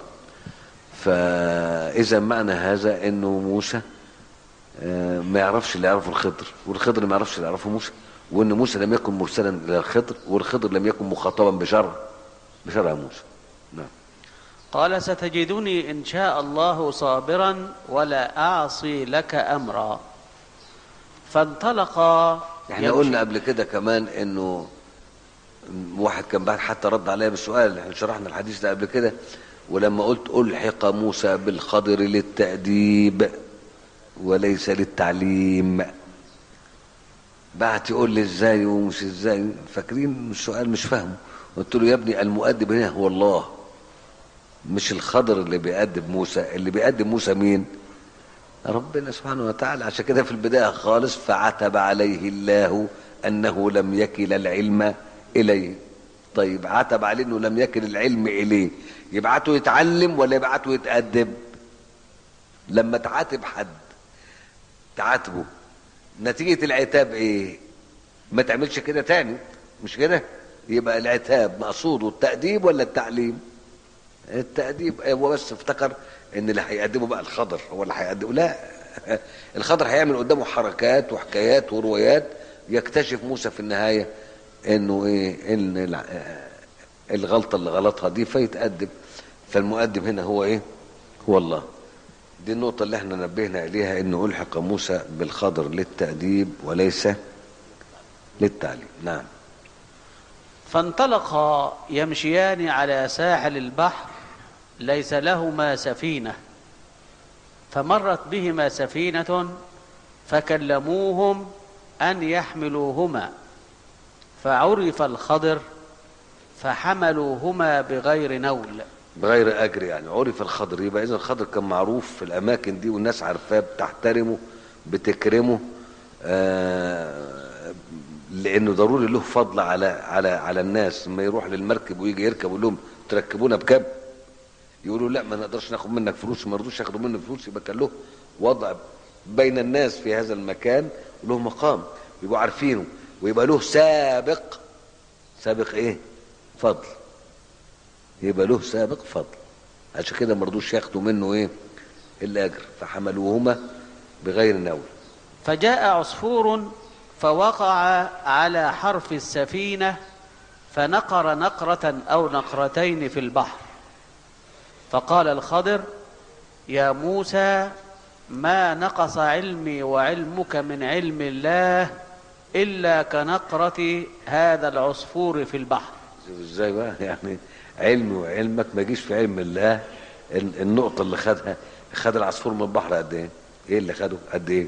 فاذا معنى هذا انه موسى آه، ما يعرفش اللي يعرفه الخضر والخضر ما يعرفش اللي يعرفه موسى وان موسى لم يكن مرسلا الى الخضر والخضر لم يكن مخاطبا بشرع بشرع موسى نعم قال ستجدني إن شاء الله صابرا ولا أعصي لك أمرا فانطلقا احنا يمشي- قلنا قبل كده كمان انه واحد كان بعد حتى رد عليا بالسؤال احنا شرحنا الحديث ده قبل كده ولما قلت الحق موسى بالخضر للتأديب وليس للتعليم بعت يقول لي ازاي ومش ازاي فاكرين السؤال مش فاهمه قلت له يا ابني المؤدب هنا هو الله مش الخضر اللي بيأدب موسى اللي بيأدب موسى مين ربنا سبحانه وتعالى عشان كده في البداية خالص فعتب عليه الله أنه لم يكل العلم إليه طيب عتب عليه أنه لم يكل العلم إليه يبعته يتعلم ولا يبعته يتأدب لما تعاتب حد تعاتبه نتيجة العتاب ايه ما تعملش كده تاني مش كده يبقى العتاب مقصوده التأديب ولا التعليم التأديب هو بس افتكر ان اللي هيقدمه بقى الخضر هو اللي هيقدمه لا الخضر هيعمل قدامه حركات وحكايات وروايات يكتشف موسى في النهاية انه ايه ان الع- الغلطة اللي غلطها دي فيتأدب فالمؤدب هنا هو ايه هو الله دي النقطة اللي احنا نبهنا اليها انه الحق موسى بالخضر للتأديب وليس للتعليم نعم فانطلقا يمشيان على ساحل البحر ليس لهما سفينة فمرت بهما سفينة فكلموهم أن يحملوهما فعرف الخضر فحملوهما بغير نول بغير اجر يعني عرف الخضر يبقى اذا الخضر كان معروف في الاماكن دي والناس عارفاه بتحترمه بتكرمه آه لانه ضروري له فضل على على على الناس لما يروح للمركب ويجي يركب يقول لهم تركبونا بكام يقولوا لا ما نقدرش ناخد منك فلوس ما رضوش ياخدوا منك فلوس يبقى كان له وضع بين الناس في هذا المكان وله مقام يبقوا عارفينه ويبقى له سابق سابق ايه فضل يبقى له سابق فضل عشان كده ما رضوش ياخدوا منه ايه الاجر فحملوهما بغير نول فجاء عصفور فوقع على حرف السفينة فنقر نقرة أو نقرتين في البحر فقال الخضر يا موسى ما نقص علمي وعلمك من علم الله إلا كنقرة هذا العصفور في البحر شوف ازاي بقى يعني علمي وعلمك ما يجيش في علم الله ال- النقطة اللي خدها خد العصفور من البحر قد ايه؟ ايه اللي خده؟ قد ايه؟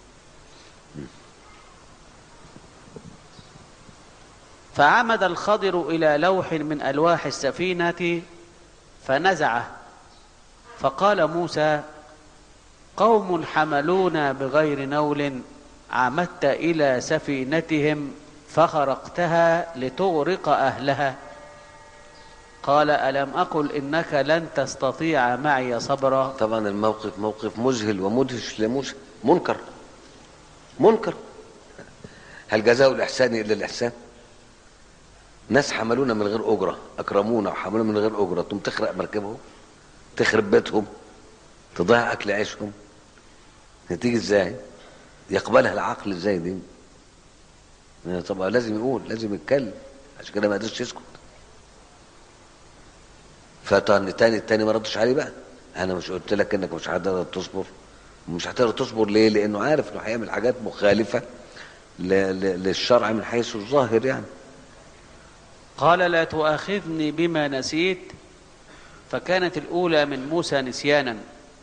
فعمد الخضر إلى لوح من ألواح السفينة فنزعه فقال موسى قوم حملونا بغير نول عمدت إلى سفينتهم فخرقتها لتغرق أهلها قال ألم أقل إنك لن تستطيع معي صبرا طبعا الموقف موقف مذهل ومدهش لموسى منكر منكر هل جزاء الإحسان إلا الإحسان؟ ناس حملونا من غير أجرة أكرمونا وحملونا من غير أجرة تقوم تخرق مركبهم تخرب بيتهم تضيع أكل عيشهم نتيجة إزاي؟ يقبلها العقل إزاي دي؟ يعني طبعا لازم يقول لازم يتكلم عشان كده ما قدرش يسكت فتاني تاني التاني ما ردش عليه بقى انا مش قلت لك انك مش هتقدر تصبر مش هتقدر تصبر ليه لانه عارف انه هيعمل حاجات مخالفه ل- ل- للشرع من حيث الظاهر يعني قال لا تؤاخذني بما نسيت فكانت الأولى من موسى نسيانا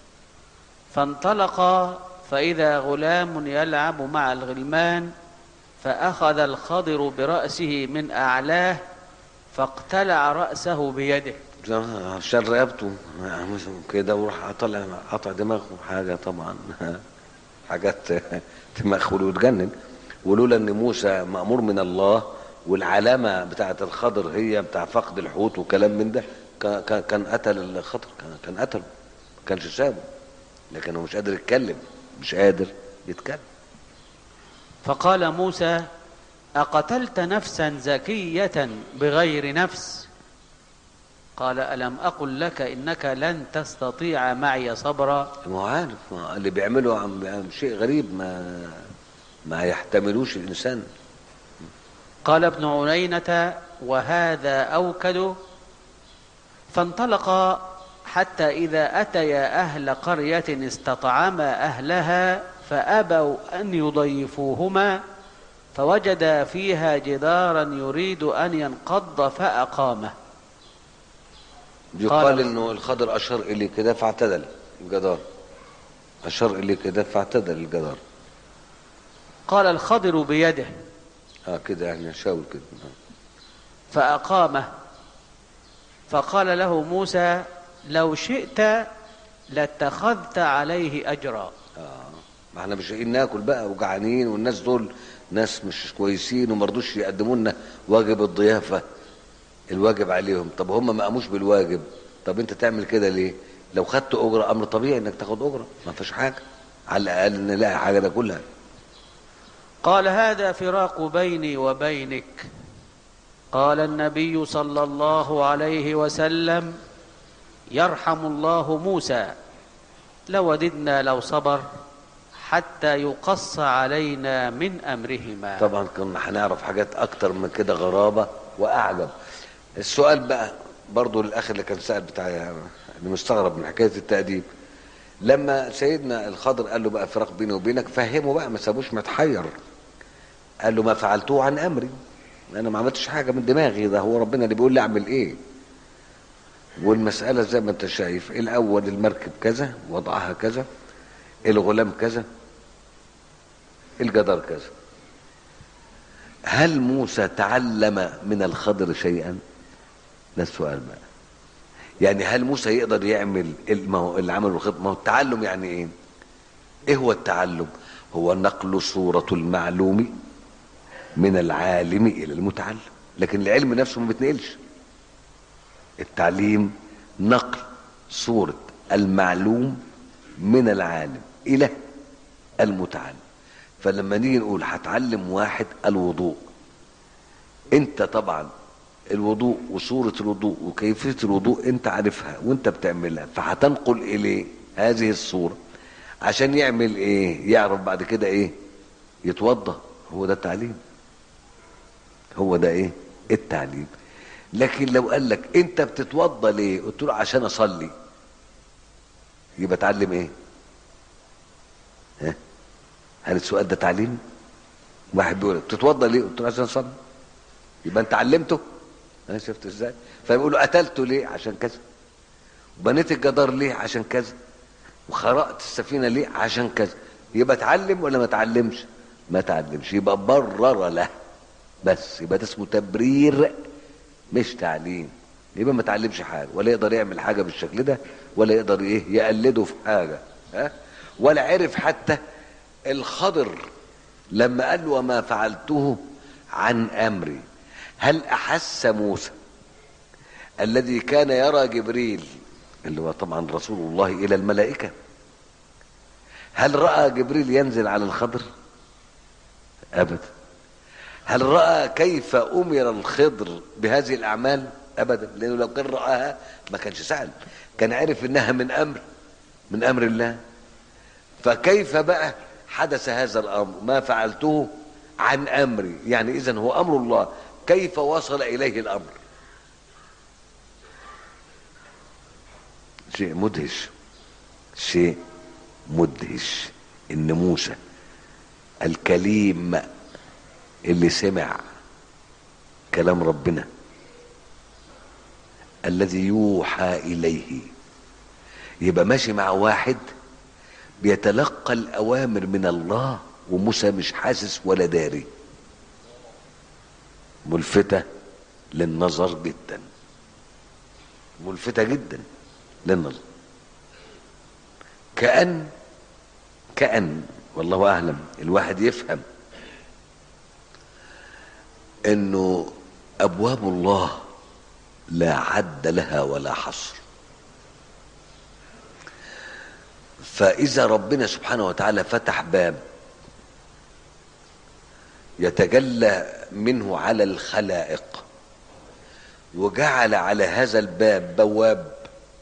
فانطلقا فإذا غلام يلعب مع الغلمان فأخذ الخضر برأسه من أعلاه فاقتلع رأسه بيده عشان رقبته كده وراح اطلع قطع دماغه حاجه طبعا حاجات تمخل وتجنن ولولا ان موسى مامور من الله والعلامه بتاعه الخضر هي بتاع فقد الحوت وكلام من ده كان- كان كان قتل الخضر كان- كان قتله ما كانش سابه لكن هو مش قادر يتكلم مش قادر يتكلم فقال موسى اقتلت نفسا زكيه بغير نفس قال الم اقل لك انك لن تستطيع معي صبرا ما هو عارف ما اللي بيعمله عم عم شيء غريب ما ما يحتملوش الانسان قال ابن عيينة وهذا أوكد فانطلقا حتى إذا أتيا أهل قرية استطعما أهلها فأبوا أن يضيفوهما فوجدا فيها جدارا يريد أن ينقض فأقامه يقال قال- انه الخضر اشار اليه كده فاعتدل الجدار اشار اليه كده فاعتدل الجدار قال الخضر بيده اه كده يعني شاور كده فأقامه فقال له موسى لو شئت لاتخذت عليه أجرا اه ما احنا مش لاقيين ناكل بقى وجعانين والناس دول ناس مش كويسين وما رضوش يقدموا لنا واجب الضيافه الواجب عليهم طب هم ما قاموش بالواجب طب انت تعمل كده ليه لو خدت اجره امر طبيعي انك تاخد اجره ما فيش حاجه على الاقل نلاقي حاجه ناكلها قال هذا فراق بيني وبينك قال النبي صلى الله عليه وسلم يرحم الله موسى لوددنا لو صبر حتى يقص علينا من امرهما طبعا كنا هنعرف حاجات اكتر من كده غرابه واعجب السؤال بقى برضو الاخ اللي كان سال بتاع اللي مستغرب من حكايه التاديب لما سيدنا الخضر قال له بقى فراق بيني وبينك فهمه بقى ما سابوش متحير قال له ما فعلته عن امري انا ما عملتش حاجه من دماغي ده هو ربنا اللي بيقول لي اعمل ايه والمساله زي ما انت شايف الاول المركب كذا وضعها كذا الغلام كذا الجدار كذا هل موسى تعلم من الخضر شيئا ده السؤال بقى يعني هل موسى يقدر يعمل ال- ما هو اللي عمله الخضر ما هو التعلم يعني ايه ايه هو التعلم هو نقل صورة المعلوم من العالم الى المتعلم لكن العلم نفسه ما بيتنقلش التعليم نقل صورة المعلوم من العالم الى المتعلم فلما نيجي نقول هتعلم واحد الوضوء انت طبعا الوضوء وصورة الوضوء وكيفية الوضوء انت عارفها وانت بتعملها فهتنقل اليه هذه الصورة عشان يعمل ايه يعرف بعد كده ايه يتوضى هو ده التعليم هو ده ايه التعليم لكن لو قال لك انت بتتوضى ليه قلت له عشان اصلي يبقى اتعلم ايه ها هل السؤال ده تعليم واحد بيقول لك بتتوضى ليه قلت له عشان اصلي يبقى انت علمته انا شفت ازاي فيقول له قتلته ليه عشان كذا وبنيت الجدار ليه عشان كذا وخرقت السفينه ليه عشان كذا يبقى اتعلم ولا ما اتعلمش ما اتعلمش يبقى برر له بس يبقى ده اسمه تبرير مش تعليم يبقى ما اتعلمش حاجه ولا يقدر يعمل حاجه بالشكل ده ولا يقدر ايه يقلده في حاجه ها ولا عرف حتى الخضر لما قال له وما فعلته عن امري هل احس موسى الذي كان يرى جبريل اللي هو طبعا رسول الله الى الملائكه هل راى جبريل ينزل على الخضر ابدا هل راى كيف امر الخضر بهذه الاعمال ابدا لانه لو كان راها ما كانش سال كان عرف انها من امر من امر الله فكيف بقى حدث هذا الامر ما فعلته عن امري يعني اذا هو امر الله كيف وصل اليه الامر شيء مدهش شيء مدهش ان موسى الكليم اللي سمع كلام ربنا الذي يوحى اليه يبقى ماشي مع واحد بيتلقى الاوامر من الله وموسى مش حاسس ولا داري ملفتة للنظر جدا ملفتة جدا للنظر كأن كأن والله أعلم الواحد يفهم انه ابواب الله لا عد لها ولا حصر فاذا ربنا سبحانه وتعالى فتح باب يتجلى منه على الخلائق وجعل على هذا الباب بواب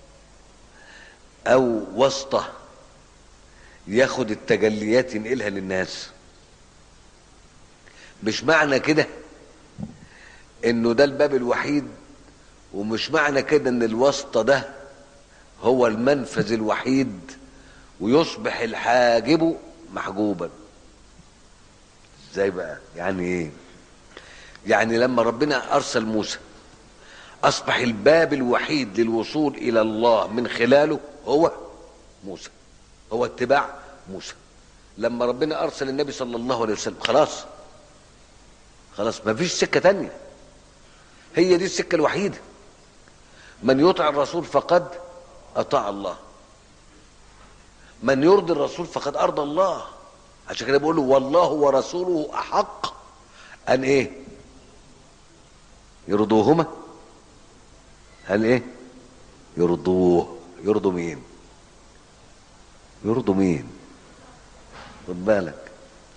او واسطه ياخد التجليات ينقلها للناس مش معنى كده انه ده الباب الوحيد ومش معنى كده ان الواسطة ده هو المنفذ الوحيد ويصبح الحاجب محجوبا ازاي بقى يعني ايه يعني لما ربنا ارسل موسى اصبح الباب الوحيد للوصول الى الله من خلاله هو موسى هو اتباع موسى لما ربنا ارسل النبي صلى الله عليه وسلم خلاص خلاص ما فيش سكة تانية هي دي السكة الوحيدة من يطع الرسول فقد أطاع الله من يرضي الرسول فقد أرضى الله عشان كده بيقول له والله ورسوله أحق أن إيه يرضوهما هل إيه يرضوه يرضوا مين يرضوا مين خد بالك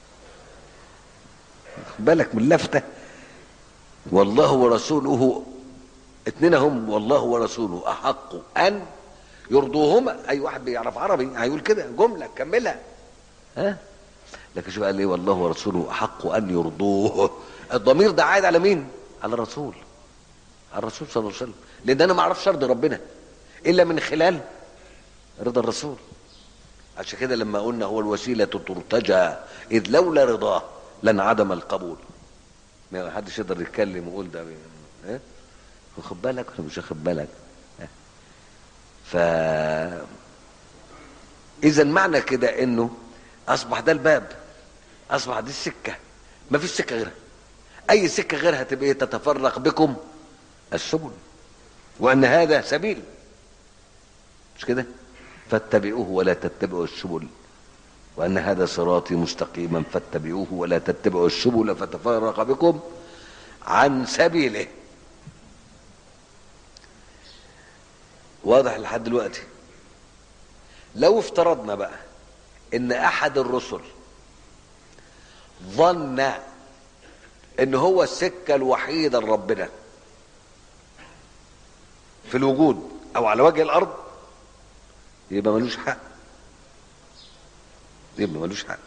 خد بالك من اللفته والله ورسوله اتنين هم والله ورسوله احق ان يرضوهما اي واحد بيعرف عربي هيقول كده جمله كملها ها لكن شو قال ايه والله ورسوله احق ان يرضوه الضمير ده عايد على مين على الرسول على الرسول صلى الله عليه وسلم لان انا ما اعرفش ارضي ربنا الا من خلال رضا الرسول عشان كده لما قلنا هو الوسيله ترتجى اذ لولا رضاه لانعدم القبول ما حدش يقدر يتكلم ويقول ده ها واخد بالك ولا مش واخد بالك ف اذا معنى كده انه اصبح ده الباب اصبح دي السكه ما فيش سكه غيرها اي سكه غيرها تبقى ايه تتفرق بكم السبل وان هذا سبيل مش كده فاتبعوه ولا تتبعوا السبل وان هذا صراطي مستقيما فاتبعوه ولا تتبعوا السبل فتفرق بكم عن سبيله واضح لحد دلوقتي لو افترضنا بقى ان احد الرسل ظن ان هو السكة الوحيدة لربنا في الوجود او على وجه الارض يبقى ملوش حق يبقى ملوش حق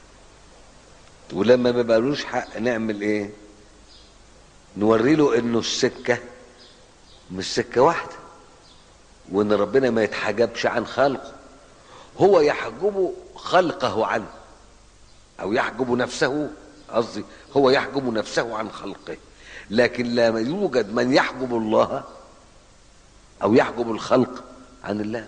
ولما ما ملوش حق نعمل ايه نوري له انه السكة مش سكة واحدة وان ربنا ما يتحجبش عن خلقه هو يحجب خلقه عنه او يحجب نفسه قصدي هو يحجب نفسه عن خلقه لكن لا يوجد من يحجب الله او يحجب الخلق عن الله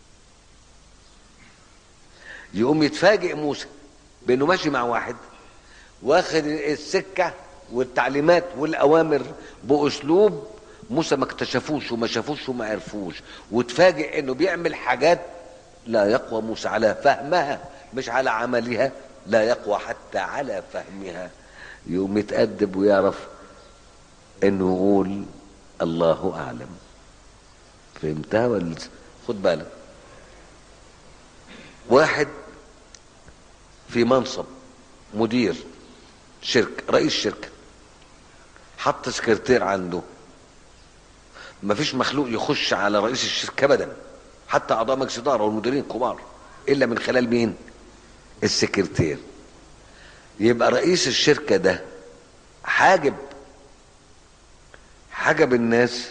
يقوم يتفاجئ موسى بانه ماشي مع واحد واخد السكه والتعليمات والاوامر باسلوب موسى ما اكتشفوش وما شافوش وما عرفوش وتفاجئ انه بيعمل حاجات لا يقوى موسى على فهمها مش على عملها لا يقوى حتى على فهمها يقوم يتأدب ويعرف انه يقول الله اعلم فهمتها ولا خد بالك واحد في منصب مدير شركة رئيس شركة حط سكرتير عنده ما فيش مخلوق يخش على رئيس الشركة ابدا حتى اعضاء مجلس الاداره والمديرين الكبار الا من خلال مين السكرتير يبقى رئيس الشركة ده حاجب حجب الناس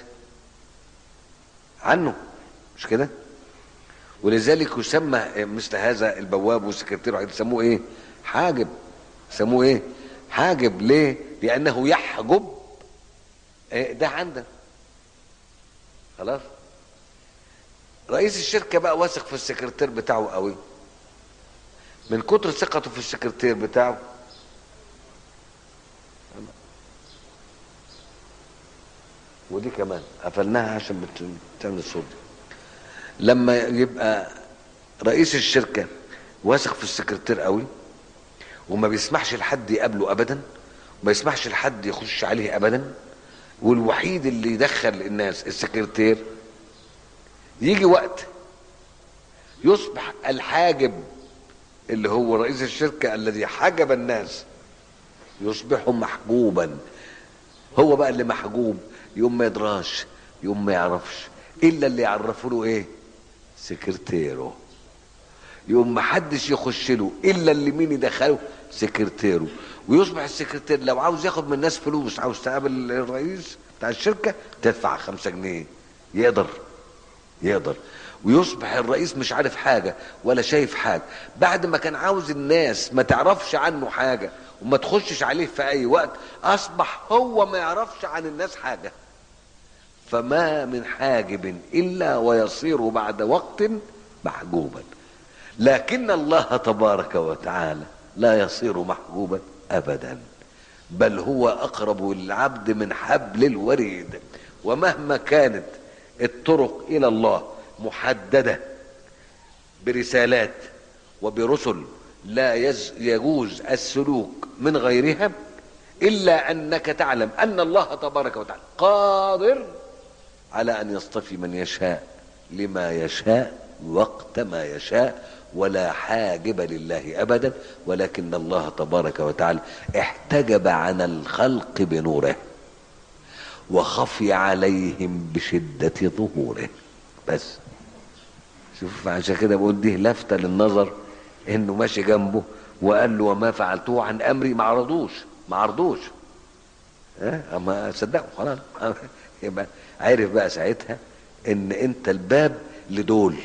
عنه مش كده ولذلك يسمى مثل هذا البواب والسكرتير يسموه ايه حاجب يسموه ايه حاجب ليه لانه يحجب ده عندك خلاص رئيس الشركة بقى واثق في السكرتير بتاعه قوي من كتر ثقته في السكرتير بتاعه ودي كمان قفلناها عشان بت- بتعمل الصوت دي. لما يبقى رئيس الشركه واثق في السكرتير قوي وما بيسمحش لحد يقابله ابدا وما يسمحش لحد يخش عليه ابدا والوحيد اللي يدخل الناس السكرتير يجي وقت يصبح الحاجب اللي هو رئيس الشركه الذي حجب الناس يصبح محجوبا هو بقى اللي محجوب يوم ما يدراش يوم ما يعرفش الا اللي يعرفوا له ايه سكرتيره يوم ما حدش يخش له الا اللي مين يدخله سكرتيره ويصبح السكرتير لو عاوز ياخد من الناس فلوس عاوز تقابل الرئيس بتاع الشركه تدفع خمسة جنيه يقدر يقدر ويصبح الرئيس مش عارف حاجة ولا شايف حاجة بعد ما كان عاوز الناس ما تعرفش عنه حاجة وما تخشش عليه في أي وقت أصبح هو ما يعرفش عن الناس حاجة فما من حاجب إلا ويصير بعد وقت محجوبا لكن الله تبارك وتعالى لا يصير محجوبا أبدا بل هو أقرب للعبد من حبل الوريد ومهما كانت الطرق إلى الله محددة برسالات وبرسل لا يز- يجوز السلوك من غيرها إلا أنك تعلم أن الله تبارك وتعالى قادر على أن يصطفي من يشاء لما يشاء وقت ما يشاء ولا حاجب لله أبدا ولكن الله تبارك وتعالى احتجب عن الخلق بنوره وخفي عليهم بشدة ظهوره بس شوف عشان كده بقول دي لفتة للنظر انه ماشي جنبه وقال له وما فعلته عن امري ما عرضوش ما عرضوش ها اما صدقوا خلاص يبقى عرف بقى ساعتها ان انت الباب لدول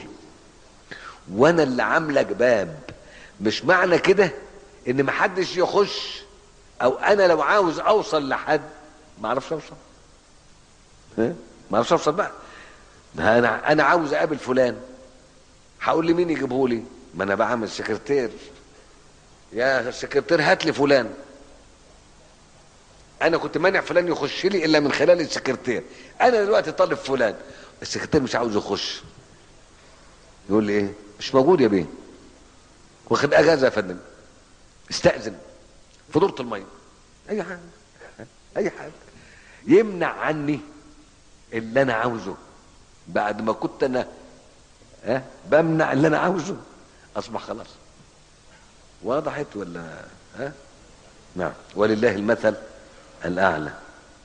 وانا اللي عاملك باب مش معنى كده ان محدش يخش او انا لو عاوز اوصل لحد ما اعرفش اوصل ها ما اعرفش اوصل بقى ده انا انا عاوز اقابل فلان هقول لي مين يجيبه لي ما انا بعمل سكرتير يا سكرتير هات لي فلان انا كنت مانع فلان يخش لي الا من خلال السكرتير انا دلوقتي طالب فلان السكرتير مش عاوز يخش يقول لي ايه مش موجود يا بيه واخد اجازه يا فندم استاذن في دورة الميه اي حاجه اي حاجه يمنع عني اللي انا عاوزه بعد ما كنت انا ها بمنع اللي انا عاوزه اصبح خلاص وضحت ولا ها نعم ولله المثل الاعلى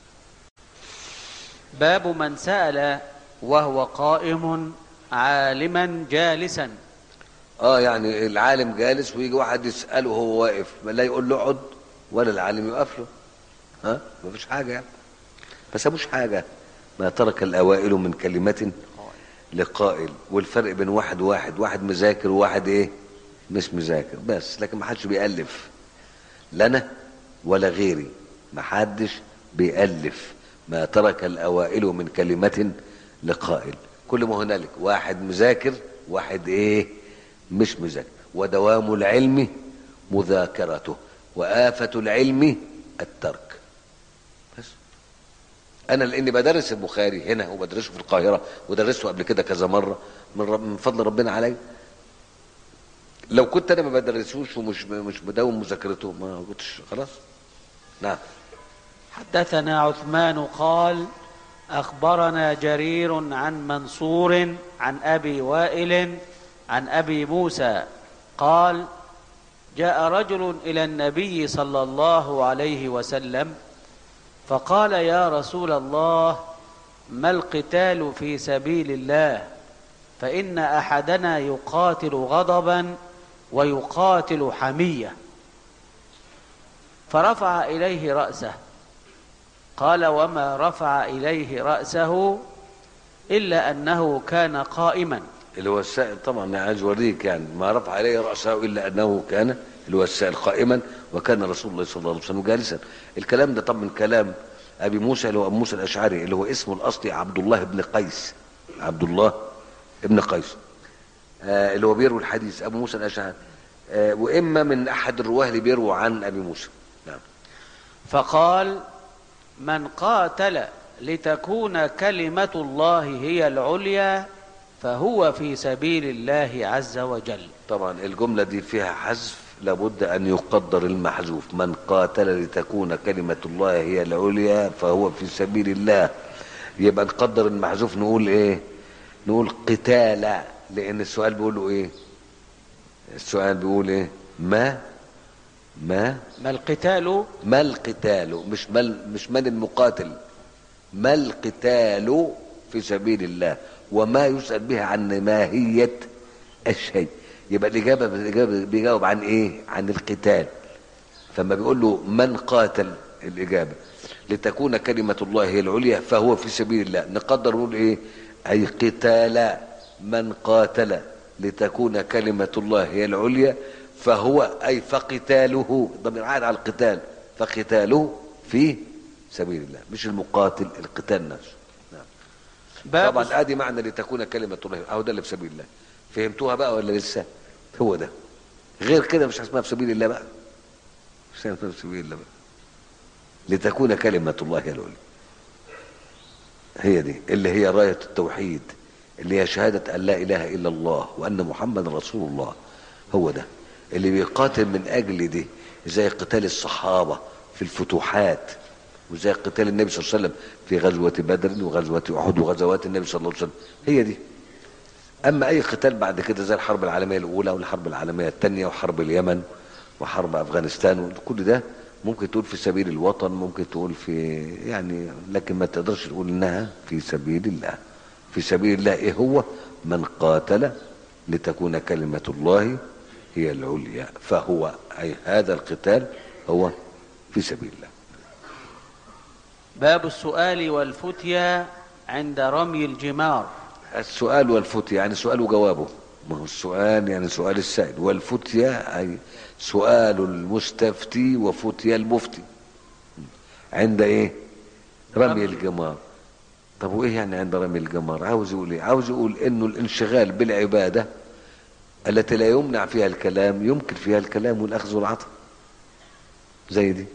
باب من سأل وهو قائم عالما جالسا اه يعني العالم جالس ويجي واحد يساله وهو واقف لا يقول له اقعد ولا العالم يقف له ها مفيش حاجه يعني ما سابوش حاجه ما ترك الاوائل من كلمه لقائل والفرق بين واحد وواحد واحد مذاكر وواحد ايه مش مذاكر بس لكن ما حدش بيألف لا انا ولا غيري ما حدش بيألف ما ترك الأوائل من كلمة لقائل كل ما هنالك واحد مذاكر واحد ايه مش مذاكر ودوام العلم مذاكرته وآفة العلم الترك بس انا لاني بدرس البخاري هنا وبدرسه في القاهره ودرسته قبل كده كذا مره من, رب من فضل ربنا علي لو كنت انا ما بدرسوش ومش مش مداوم مذاكرته ما كنتش خلاص نعم حدثنا عثمان قال اخبرنا جرير عن منصور عن ابي وائل عن ابي موسى قال جاء رجل الى النبي صلى الله عليه وسلم فقال يا رسول الله ما القتال في سبيل الله فان احدنا يقاتل غضبا ويقاتل حميه فرفع اليه راسه قال وما رفع اليه راسه الا انه كان قائما اللي هو السائل طبعا عايز اوريك يعني ما رفع عليه راسه الا انه كان اللي هو السائل قائما وكان رسول الله صلى الله عليه وسلم جالسا الكلام ده طبعا كلام ابي موسى اللي هو ابو موسى الاشعري اللي هو اسمه الاصلي عبد الله بن قيس عبد الله بن قيس آه اللي هو بيروي الحديث ابو موسى الاشعري آه واما من احد الرواه اللي بيرووا عن ابي موسى نعم فقال من قاتل لتكون كلمة الله هي العليا فهو في سبيل الله عز وجل طبعا الجملة دي فيها حذف لابد أن يقدر المحذوف من قاتل لتكون كلمة الله هي العليا فهو في سبيل الله يبقى نقدر المحذوف نقول إيه نقول قتال لأن السؤال بيقول له إيه السؤال بيقول إيه ما ما ما القتال ما القتال مش ما مش من المقاتل ما القتال في سبيل الله وما يسأل به عن ماهية الشيء يبقى الإجابة الإجابة بيجاوب عن إيه؟ عن القتال فما بيقول له من قاتل الإجابة لتكون كلمة الله هي العليا فهو في سبيل الله نقدر نقول إيه؟ أي قتال من قاتل لتكون كلمة الله هي العليا فهو أي فقتاله ضمير عائد على القتال فقتاله في سبيل الله مش المقاتل القتال نفسه نعم. باب طبعا ادي معنى لتكون كلمه الله اهو ده اللي في سبيل الله فهمتوها بقى ولا لسه هو ده غير كده مش اسمها في سبيل الله بقى مش اسمها في سبيل الله بقى لتكون كلمه الله هي العليا هي دي اللي هي رايه التوحيد اللي هي شهاده ان لا اله الا الله وان محمد رسول الله هو ده اللي بيقاتل من اجل دي زي قتال الصحابه في الفتوحات وزي قتال النبي صلى الله عليه وسلم في غزوة بدر وغزوة أحد وغزوات النبي صلى الله عليه وسلم هي دي أما أي قتال بعد كده زي الحرب العالمية الأولى والحرب العالمية الثانية وحرب اليمن وحرب أفغانستان كل ده ممكن تقول في سبيل الوطن ممكن تقول في يعني لكن ما تقدرش تقول إنها في سبيل الله في سبيل الله إيه هو من قاتل لتكون كلمة الله هي العليا فهو أي هذا القتال هو في سبيل الله باب السؤال والفتيا عند رمي الجمار السؤال والفتيا يعني سؤال وجوابه ما هو السؤال يعني سؤال السائل والفتيا أي سؤال المستفتي وفتيا المفتي عند ايه رمي الجمار طب وايه يعني عند رمي الجمار عاوز يقول ايه عاوز يقول انه الانشغال بالعبادة التي لا يمنع فيها الكلام يمكن فيها الكلام والاخذ والعطاء زي دي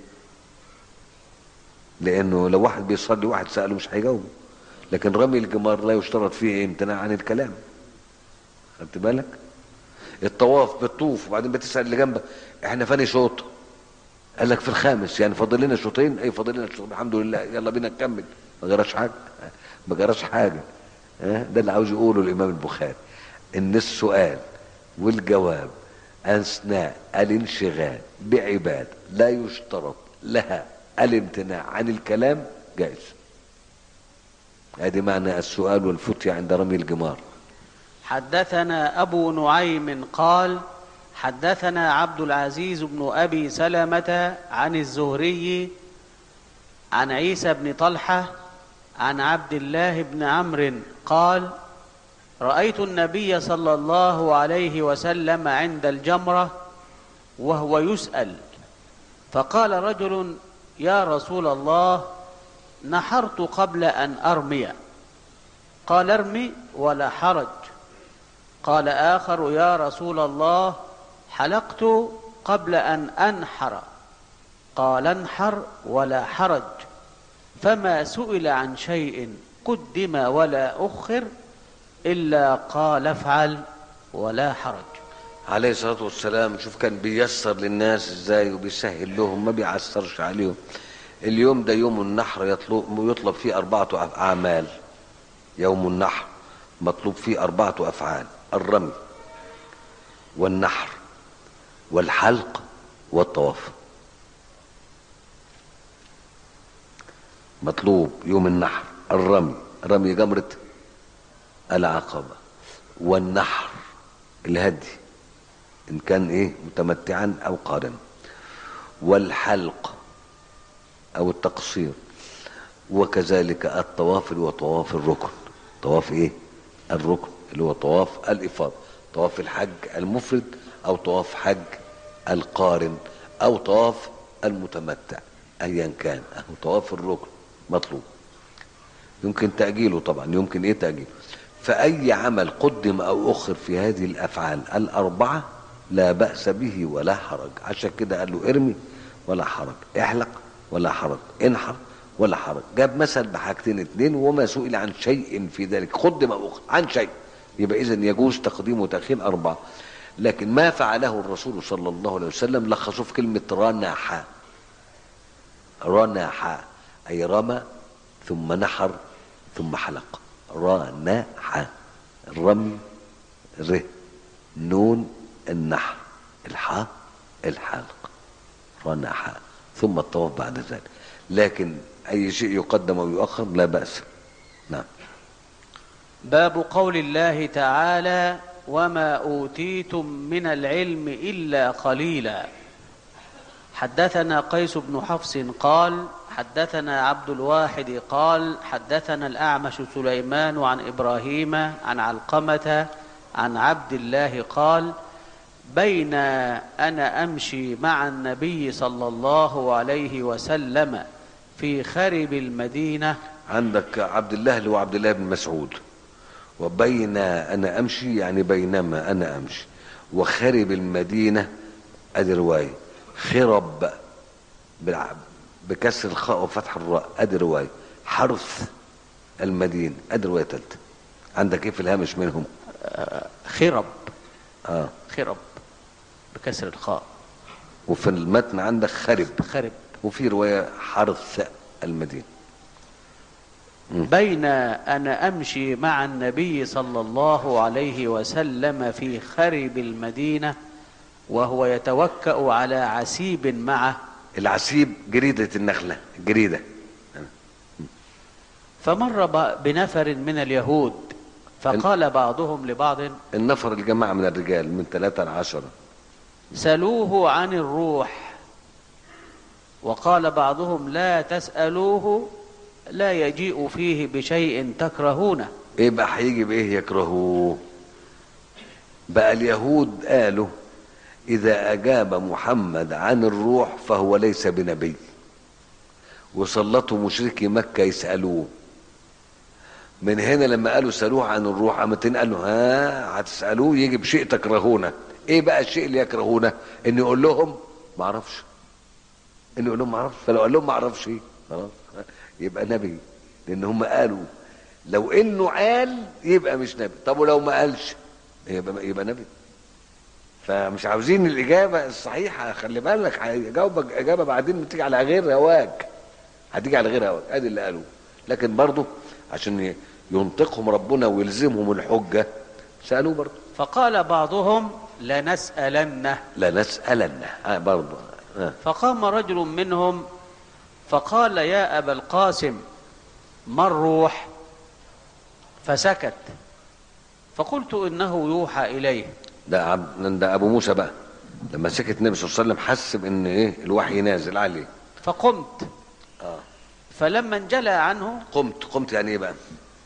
لانه لو واحد بيصلي واحد ساله مش هيجاوبه لكن رمي الجمار لا يشترط فيه إيه؟ امتناع عن الكلام خدت بالك الطواف بتطوف وبعدين بتسال اللي جنبك احنا فاني شوط قال لك في الخامس يعني فاضل لنا شوطين اي فاضل لنا شوطين الحمد لله يلا بينا نكمل ما جراش حاجه ما جراش حاجه ها؟ ده اللي عاوز يقوله الامام البخاري ان السؤال والجواب اثناء الانشغال بعباد لا يشترط لها الامتناع عن الكلام جائز هذه معنى السؤال والفتيا عند رمي الجمار حدثنا أبو نعيم قال حدثنا عبد العزيز بن أبي سلمة عن الزهري عن عيسى بن طلحة عن عبد الله بن عمرو قال رأيت النبي صلى الله عليه وسلم عند الجمرة وهو يسأل فقال رجل يا رسول الله نحرت قبل أن أرمي قال ارمي ولا حرج قال آخر يا رسول الله حلقت قبل أن أنحر قال انحر ولا حرج فما سئل عن شيء قدم ولا أخر إلا قال افعل ولا حرج عليه الصلاة والسلام شوف كان بيسر للناس ازاي وبيسهل لهم ما بيعسرش عليهم اليوم ده يوم النحر يطلب, يطلب فيه أربعة أعمال يوم النحر مطلوب فيه أربعة أفعال الرمي والنحر والحلق والطواف مطلوب يوم النحر الرمي رمي جمرة العقبة والنحر الهدي إن كان إيه متمتعا أو قارنا والحلق أو التقصير وكذلك الطواف اللي هو طواف الركن طواف إيه الركن اللي هو طواف الإفاضة طواف الحج المفرد أو طواف حج القارن أو طواف المتمتع أيا كان أو طواف الركن مطلوب يمكن تأجيله طبعا يمكن إيه تأجيله فأي عمل قدم أو أخر في هذه الأفعال الأربعة لا بأس به ولا حرج عشان كده قال له ارمي ولا حرج احلق ولا حرج انحر ولا حرج جاب مثل بحاجتين اتنين وما سئل عن شيء في ذلك قدم أو أخر عن شيء يبقى إذا يجوز تقديم وتأخير أربعة لكن ما فعله الرسول صلى الله عليه وسلم لخصوه في كلمة رنح رنح أي رمى ثم نحر ثم حلق رنح الرمي ر نون النحر الحاء الحلق رنح ثم الطواف بعد ذلك لكن أي شيء يقدم أو يؤخر لا بأس نعم باب قول الله تعالى وما اوتيتم من العلم الا قليلا حدثنا قيس بن حفص قال حدثنا عبد الواحد قال حدثنا الاعمش سليمان عن ابراهيم عن علقمه عن عبد الله قال بين انا امشي مع النبي صلى الله عليه وسلم في خرب المدينه عندك عبد الله اللي هو عبد الله بن مسعود وبين انا امشي يعني بينما انا امشي وخرب المدينه ادي روايه خرب بالع- بكسر الخاء وفتح الراء ادي روايه حرث المدينه ادي روايه ثالثه عندك ايه في الهامش منهم خرب اه خرب بكسر الخاء وفي المتن عندك خرب خرب وفي روايه حرث المدينه بين أنا أمشي مع النبي صلى الله عليه وسلم في خرب المدينة وهو يتوكأ على عسيب معه العسيب جريده النخله جريده فمر ب- بنفر من اليهود فقال بعضهم لبعض النفر الجماعه من الرجال من ثلاثه لعشره سلوه عن الروح وقال بعضهم لا تسألوه لا يجيء فيه بشيء تكرهونه ايه بقى هيجي بايه يكرهوه بقى اليهود قالوا اذا اجاب محمد عن الروح فهو ليس بنبي وسلطوا مشركي مكه يسالوه من هنا لما قالوا سالوه عن الروح قامت قال له ها هتسالوه يجي بشيء تكرهونه ايه بقى الشيء اللي يكرهونه ان يقول لهم ما اعرفش انه يقول لهم ما اعرفش فلو قال لهم ما اعرفش خلاص يبقى نبي لان هم قالوا لو انه قال يبقى مش نبي طب ولو ما قالش يبقى يبقى نبي فمش عاوزين الاجابه الصحيحه خلي بالك هيجاوبك اجابه بعدين بتيجي على غير هواك هتيجي على غير هواك ادي اللي قالوه لكن برضه عشان ينطقهم ربنا ويلزمهم الحجه سالوه برضه فقال بعضهم لنسألنه لنسالنه آه برضه آه. فقام رجل منهم فقال يا أبا القاسم ما الروح فسكت فقلت إنه يوحى إليه ده عبد ده ابو موسى بقى لما سكت النبي صلى الله عليه وسلم حس بان ايه الوحي نازل عليه فقمت اه فلما انجلى عنه قمت قمت يعني ايه بقى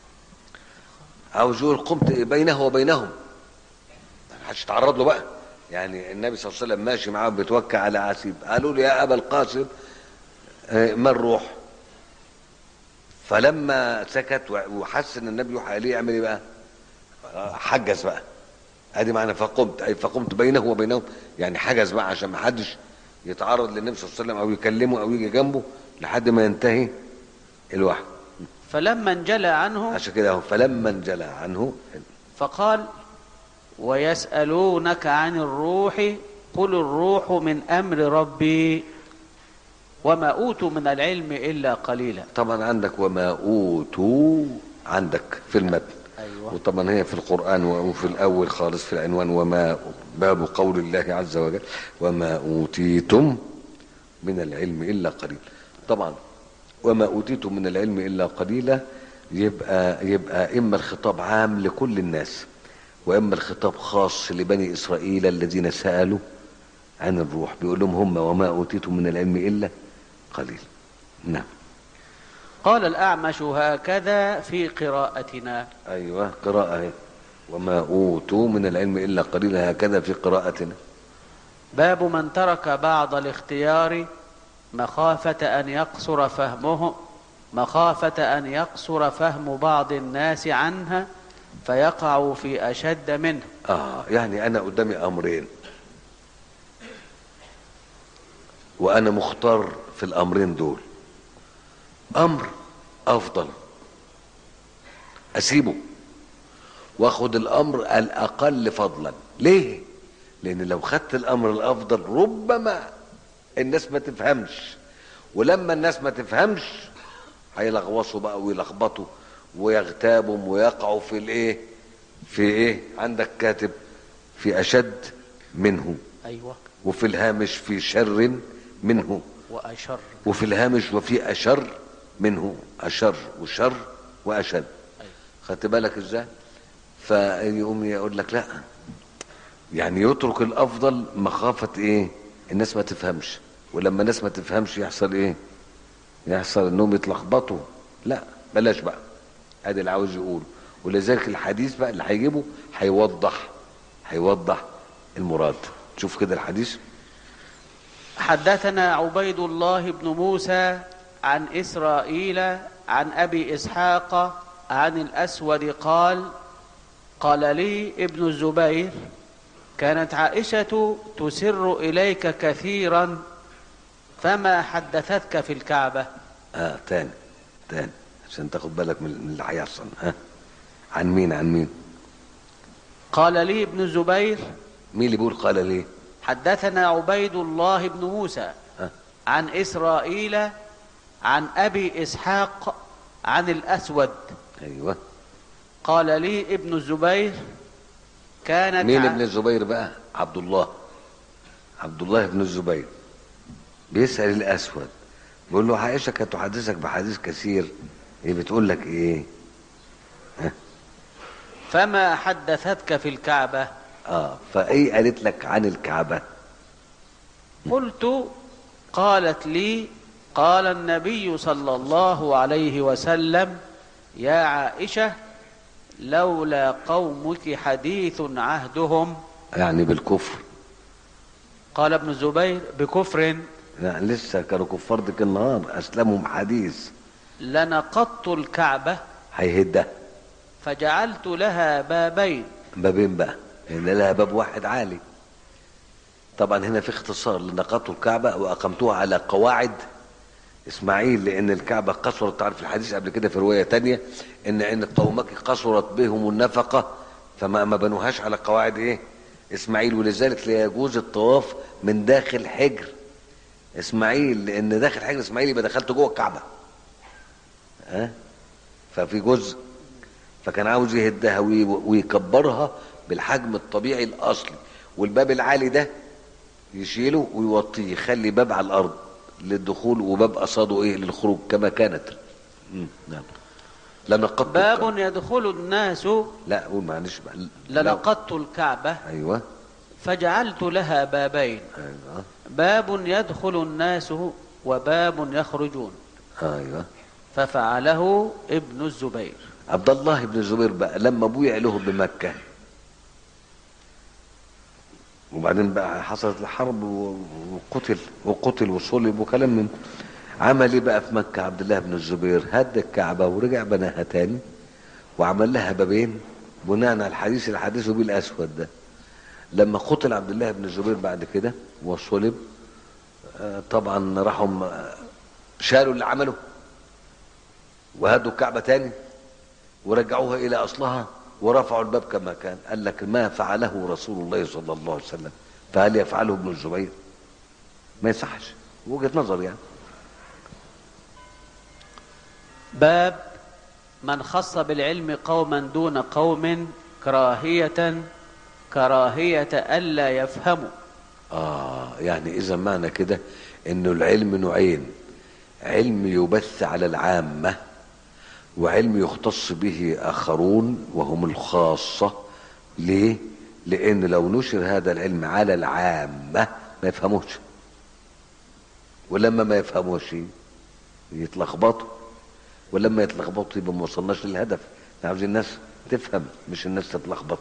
عاوز يقول قمت بينه وبينهم محدش تعرض له بقى يعني النبي صلى الله عليه وسلم ماشي معاهم بيتوكل على عسيب قالوا له يا ابا القاسم آه، ما الروح فلما سكت وحس ان النبي يوحى اليه يعمل ايه بقى آه، حجز بقى ادي معنى فقمت اي فقمت بينه وبينهم يعني حجز بقى عشان ما حدش يتعرض للنبي صلى الله عليه وسلم او يكلمه او يجي جنبه لحد ما ينتهي الوحي فلما انجلى عنه عشان كده اهو فلما انجلى عنه فقال ويسألونك عن الروح قل الروح من أمر ربي وما أوتوا من العلم إلا قليلا طبعا عندك وما اوتوا عندك في المتن أيوة. وطبعا هي في القران وفي الاول خالص في العنوان وما باب قول الله عز وجل وما اوتيتم من العلم الا قليل طبعا وما اوتيتم من العلم الا قليلا يبقى يبقى اما الخطاب عام لكل الناس واما الخطاب خاص لبني اسرائيل الذين سالوا عن الروح بيقول لهم هم وما اوتيتم من العلم الا قليل نعم قال الأعمش هكذا في قراءتنا ايوه قراءه اهي وما اوتوا من العلم الا قليلا هكذا في قراءتنا باب من ترك بعض الاختيار مخافة أن يقصر فهمه مخافة أن يقصر فهم بعض الناس عنها فيقع في أشد منه اه يعني انا قدامي امرين وانا مختار في الامرين دول امر افضل اسيبه واخد الامر الاقل فضلا ليه لان لو خدت الامر الافضل ربما الناس ما تفهمش ولما الناس ما تفهمش هيلغوصوا بقى ويلخبطوا ويغتابوا ويقعوا في الايه في ايه عندك كاتب في اشد منه أيوة وفي الهامش في شر منه وأشر وفي الهامش وفي اشر منه اشر وشر واشد أيوة. خدت بالك ازاي فيقوم يقول لك لا يعني يترك الافضل مخافه ايه الناس ما تفهمش ولما الناس ما تفهمش يحصل ايه يحصل انهم يتلخبطوا لا بلاش بقى ادي اللي عاوز يقوله ولذلك الحديث بقى اللي هيجيبه هيوضح هيوضح المراد شوف كده الحديث حدثنا عبيد الله بن موسى عن إسرائيل عن أبي إسحاق عن الأسود قال قال لي ابن الزبير كانت عائشة تسر إليك كثيرا فما حدثتك في الكعبة اه تاني تاني عشان تاخد بالك من من اللي هيحصل ها عن مين عن مين قال لي ابن الزبير مين اللي بيقول قال ليه حدثنا عبيد الله بن موسى ها عن إسرائيل عن أبي إسحاق عن الأسود ايوه قال لي ابن الزبير كانت مين ع- ابن الزبير بقى عبد الله عبد الله بن الزبير بيسأل الأسود بيقول له عائشة كانت تحدثك بحديث كثير هي بتقول لك ايه فما حدثتك في الكعبة اه فايه قالت لك عن الكعبة قلت قالت لي قال النبي صلى الله عليه وسلم يا عائشة لولا قومك حديث عهدهم يعني بالكفر قال ابن الزبير بكفر يعني لسه كانوا كفار ديك النهار اسلمهم حديث لنقضت الكعبة هيهدها فجعلت لها بابين بابين بقى لان لها باب واحد عالي طبعا هنا في اختصار لنقضت الكعبة واقمتوها على قواعد اسماعيل لان الكعبة قصرت تعرف الحديث قبل كده في رواية تانية ان ان قومك قصرت بهم النفقة فما ما بنوهاش على قواعد ايه اسماعيل ولذلك لا يجوز الطواف من داخل حجر اسماعيل لان داخل حجر اسماعيل يبقى دخلت جوه الكعبة ها ففي جزء فكان عاوز يهدها وي- ويكبرها بالحجم الطبيعي الاصلي والباب العالي ده يشيله ويوطيه يخلي باب على الارض للدخول وباب قصاده ايه للخروج كما كانت مم، نعم لنقضت باب يدخل الناس لا قول معلش بقى لنقضت الكعبة ايوه فجعلت لها بابين ايوه باب يدخل الناس وباب يخرجون ايوه ففعله ابن الزبير عبد الله بن الزبير بقى لما بويع له بمكة وبعدين بقى حصلت الحرب و- وقتل وقتل وصلب وكلام من عمل ايه بقى في مكة عبد الله بن الزبير هد الكعبة ورجع بناها تاني وعمل لها بابين بناء على الحديث اللي حدثه بيه الاسود ده لما قتل عبد الله بن الزبير بعد كده وصلب آه، طبعا راحوا آه، شالوا اللي عمله وهدوا الكعبة تاني ورجعوها إلى أصلها ورفعوا الباب كما كان قال لك ما فعله رسول الله صلى الله عليه وسلم فهل يفعله ابن الزبير ما يصحش وجهة نظر يعني باب من خص بالعلم قوما دون قوم كراهية كراهية ألا يفهموا آه يعني إذا معنى كده إنه العلم نوعين علم يبث على العامة وعلم يختص به آخرون وهم الخاصة ليه؟ لأن لو نشر هذا العلم على العامة ما يفهموش ولما ما يفهموش يتلخبطوا ولما يتلخبطوا يبقى ما وصلناش للهدف احنا عاوزين الناس تفهم مش الناس تتلخبط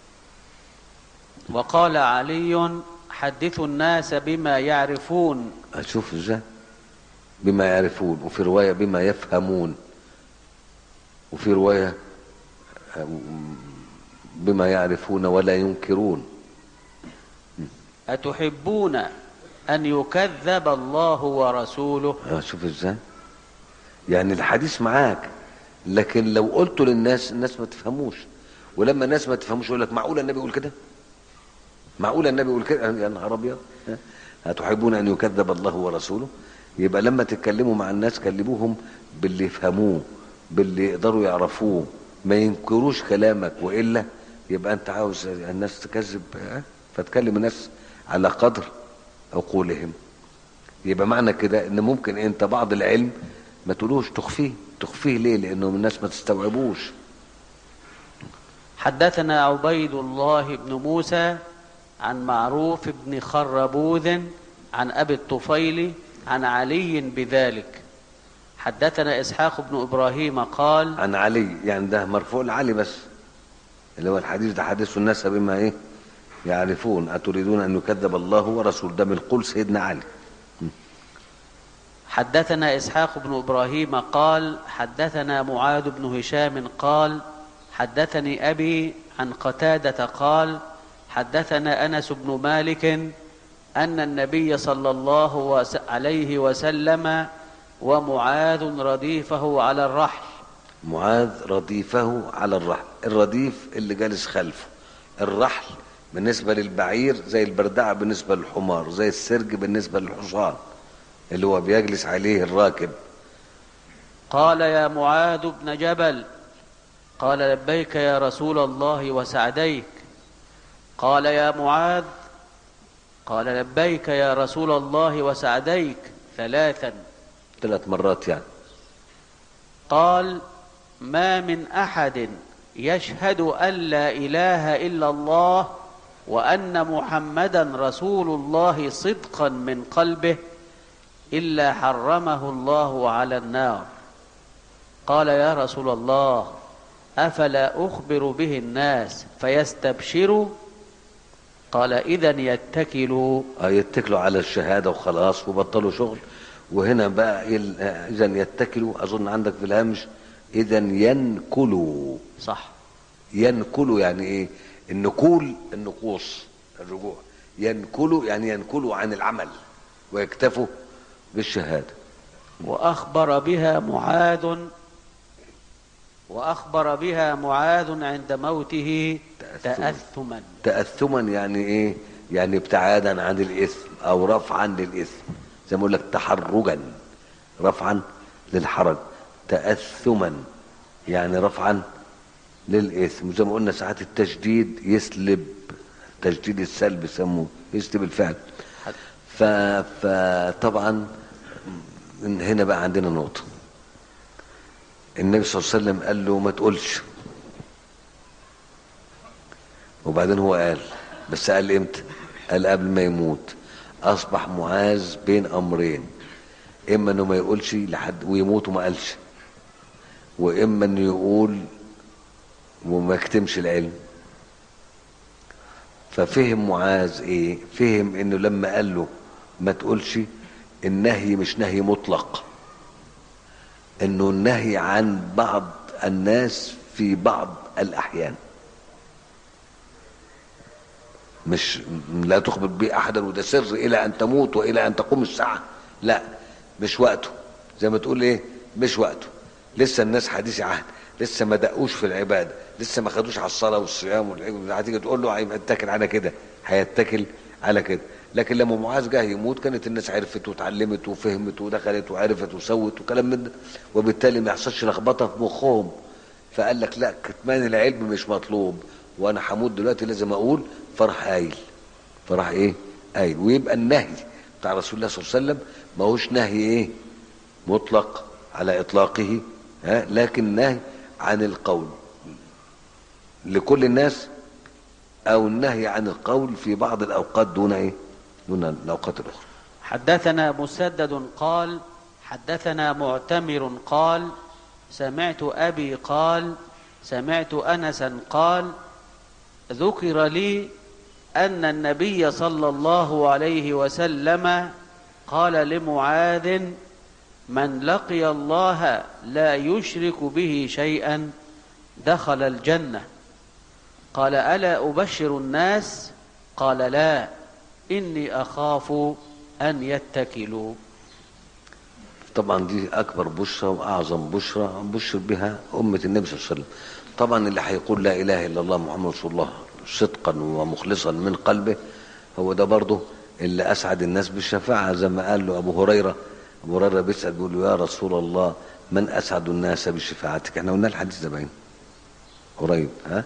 وقال علي حدثوا الناس بما يعرفون هتشوف ازاي بما يعرفون وفي رواية بما يفهمون وفي رواية آه، بما يعرفون ولا ينكرون أتحبون أن يكذب الله ورسوله آه، شوف ازاي يعني الحديث معاك لكن لو قلته للناس الناس ما تفهموش ولما الناس ما تفهموش يقول لك معقوله النبي يقول كده معقوله النبي يقول كده يا نهار ابيض ها؟ هتحبون ان يكذب الله ورسوله يبقى لما تتكلموا مع الناس كلموهم باللي يفهموه باللي يقدروا يعرفوه ما ينكروش كلامك والا يبقى انت عاوز الناس تكذب ها؟ فتكلم الناس على قدر عقولهم يبقى معنى كده ان ممكن انت بعض العلم ما تقولوش تخفيه تخفيه ليه لانه الناس ما تستوعبوش حدثنا عبيد الله بن موسى عن معروف بن خربوذ عن أبي الطفيل عن علي بذلك حدثنا إسحاق بن إبراهيم قال عن علي يعني ده مرفوع لعلي بس اللي هو الحديث ده حديث الناس بما ايه يعرفون اتريدون ان يكذب الله ورسوله ده من قول سيدنا علي حدثنا إسحاق بن إبراهيم قال حدثنا معاذ بن هشام قال حدثني أبي عن قتادة قال حدثنا أنس بن مالك أن النبي صلى الله وس- عليه وسلم ومعاذ رديفه على الرحل معاذ رديفه على الرحل الرديف اللي جالس خلفه الرحل بالنسبة للبعير زي البردعة بالنسبة للحمار زي السرج بالنسبة للحصان اللي هو بيجلس عليه الراكب قال يا معاذ بن جبل قال لبيك يا رسول الله وسعديك قال يا معاذ قال لبيك يا رسول الله وسعديك ثلاثا ثلاث مرات يعني قال ما من احد يشهد ان لا اله الا الله وان محمدا رسول الله صدقا من قلبه الا حرمه الله على النار قال يا رسول الله افلا اخبر به الناس فيستبشروا قال اذا يتكلوا آه، يتكلوا على الشهادة وخلاص وبطلوا شغل وهنا بقى إذا يتكلوا أظن عندك في الهامش إذا ينكلوا صح ينكلوا يعني إيه النكول النقوص الرجوع ينكلوا يعني ينكلوا عن العمل ويكتفوا بالشهادة وأخبر بها معاذ وأخبر بها معاذ عند موته تأثما. تأثما تأثما يعني إيه يعني ابتعادا عن الإثم أو رفعا للإثم زي ما أقول لك تحرجا رفعا للحرج تأثما يعني رفعا للإثم زي ما قلنا ساعات التشديد يسلب تشديد السلب يسموه يسلب الفعل ف... فطبعا هنا بقى عندنا نقطة النبي صلى الله عليه وسلم قال له ما تقولش وبعدين هو قال بس قال امتى قال قبل ما يموت اصبح معاذ بين امرين اما انه ما يقولش لحد ويموت وما قالش واما انه يقول وما يكتمش العلم ففهم معاذ ايه فهم انه لما قال له ما تقولش النهي مش نهي مطلق انه النهي عن بعض الناس في بعض الاحيان مش لا تخبر به احدا وده سر الى ان تموت والى ان تقوم الساعه لا مش وقته زي ما تقول ايه مش وقته لسه الناس حديث عهد لسه ما دقوش في العباده لسه ما خدوش على الصلاه والصيام والعلم هتيجي تقول له هيتكل على كده هيتكل على كده لكن لما معاذ جه يموت كانت الناس عرفت واتعلمت وفهمت ودخلت وعرفت وسوت وكلام من ده وبالتالي ما يحصلش لخبطه في مخهم فقال لك لا كتمان العلم مش مطلوب وانا هموت دلوقتي لازم اقول فراح قايل فراح ايه قايل ويبقى النهي بتاع رسول الله صلى الله عليه وسلم ما هوش نهي ايه مطلق على اطلاقه ها لكن نهي عن القول لكل الناس او النهي عن القول في بعض الاوقات دون ايه دون الاوقات الاخرى حدثنا مسدد قال حدثنا معتمر قال سمعت أبي قال سمعت أنسا قال ذكر لي أن النبي صلى الله عليه وسلم قال لمعاذ من لقي الله لا يشرك به شيئا دخل الجنة قال ألا أبشر الناس قال لا إني أخاف أن يتكلوا طبعا دي اكبر بشرى واعظم بشرى بشر بها امه النبي صلى الله عليه وسلم طبعا اللي هيقول لا اله الا الله محمد رسول الله صدقا ومخلصا من قلبه هو ده برضه اللي اسعد الناس بالشفاعه زي ما قال له ابو هريره ابو هريره بيسال بيقول له يا رسول الله من اسعد الناس بشفاعتك احنا قلنا الحديث ده باين قريب ها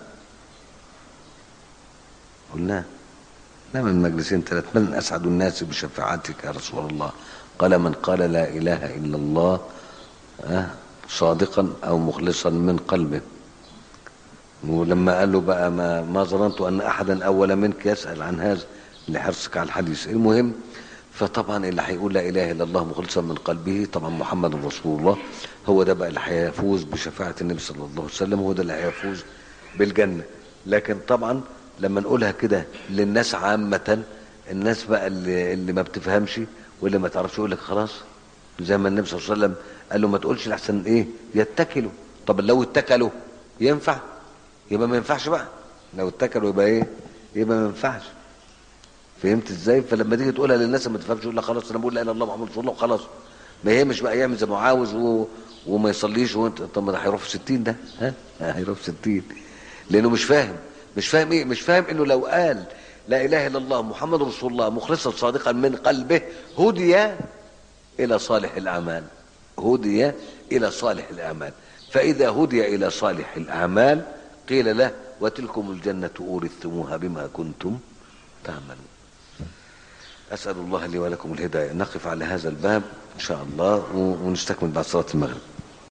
قلناه لا من مجلسين ثلاث من اسعد الناس بشفاعتك يا رسول الله قال من قال لا اله الا الله ها صادقا او مخلصا من قلبه ولما قال له بقى ما, ما ظننت ان احدا اول منك يسال عن هذا لحرصك على الحديث المهم فطبعا اللي هيقول لا اله الا الله مخلصا من قلبه طبعا محمد رسول الله هو ده بقى اللي هيفوز بشفاعه النبي صلى الله عليه وسلم هو ده اللي هيفوز بالجنه لكن طبعا لما نقولها كده للناس عامه الناس بقى اللي, اللي ما بتفهمش واللي ما تعرفش يقول لك خلاص زي ما النبي صلى الله عليه وسلم قال له ما تقولش لحسن ايه يتكلوا طب لو اتكلوا ينفع يبقى ما ينفعش بقى لو اتكلوا يبقى ايه يبقى ما ينفعش فهمت ازاي فلما تيجي تقولها للناس ما تفهمش يقول لك خلاص انا بقول لا اله الا الله محمد رسول الله وخلاص ما هي مش بقى يعمل زي ما عاوز و... وما يصليش وانت طب ما ده هيروح في 60 ده ها هيروح في 60 لانه مش فاهم مش فاهم ايه مش فاهم انه لو قال لا اله الا الله محمد رسول الله مخلصا صادقا من قلبه هدي الى صالح الاعمال هدي الى صالح الاعمال فاذا هدي الى صالح الاعمال قيل له وتلكم الجنه اورثتموها بما كنتم تعملون أسأل الله لي ولكم الهداية نقف على هذا الباب إن شاء الله ونستكمل بعد صلاة المغرب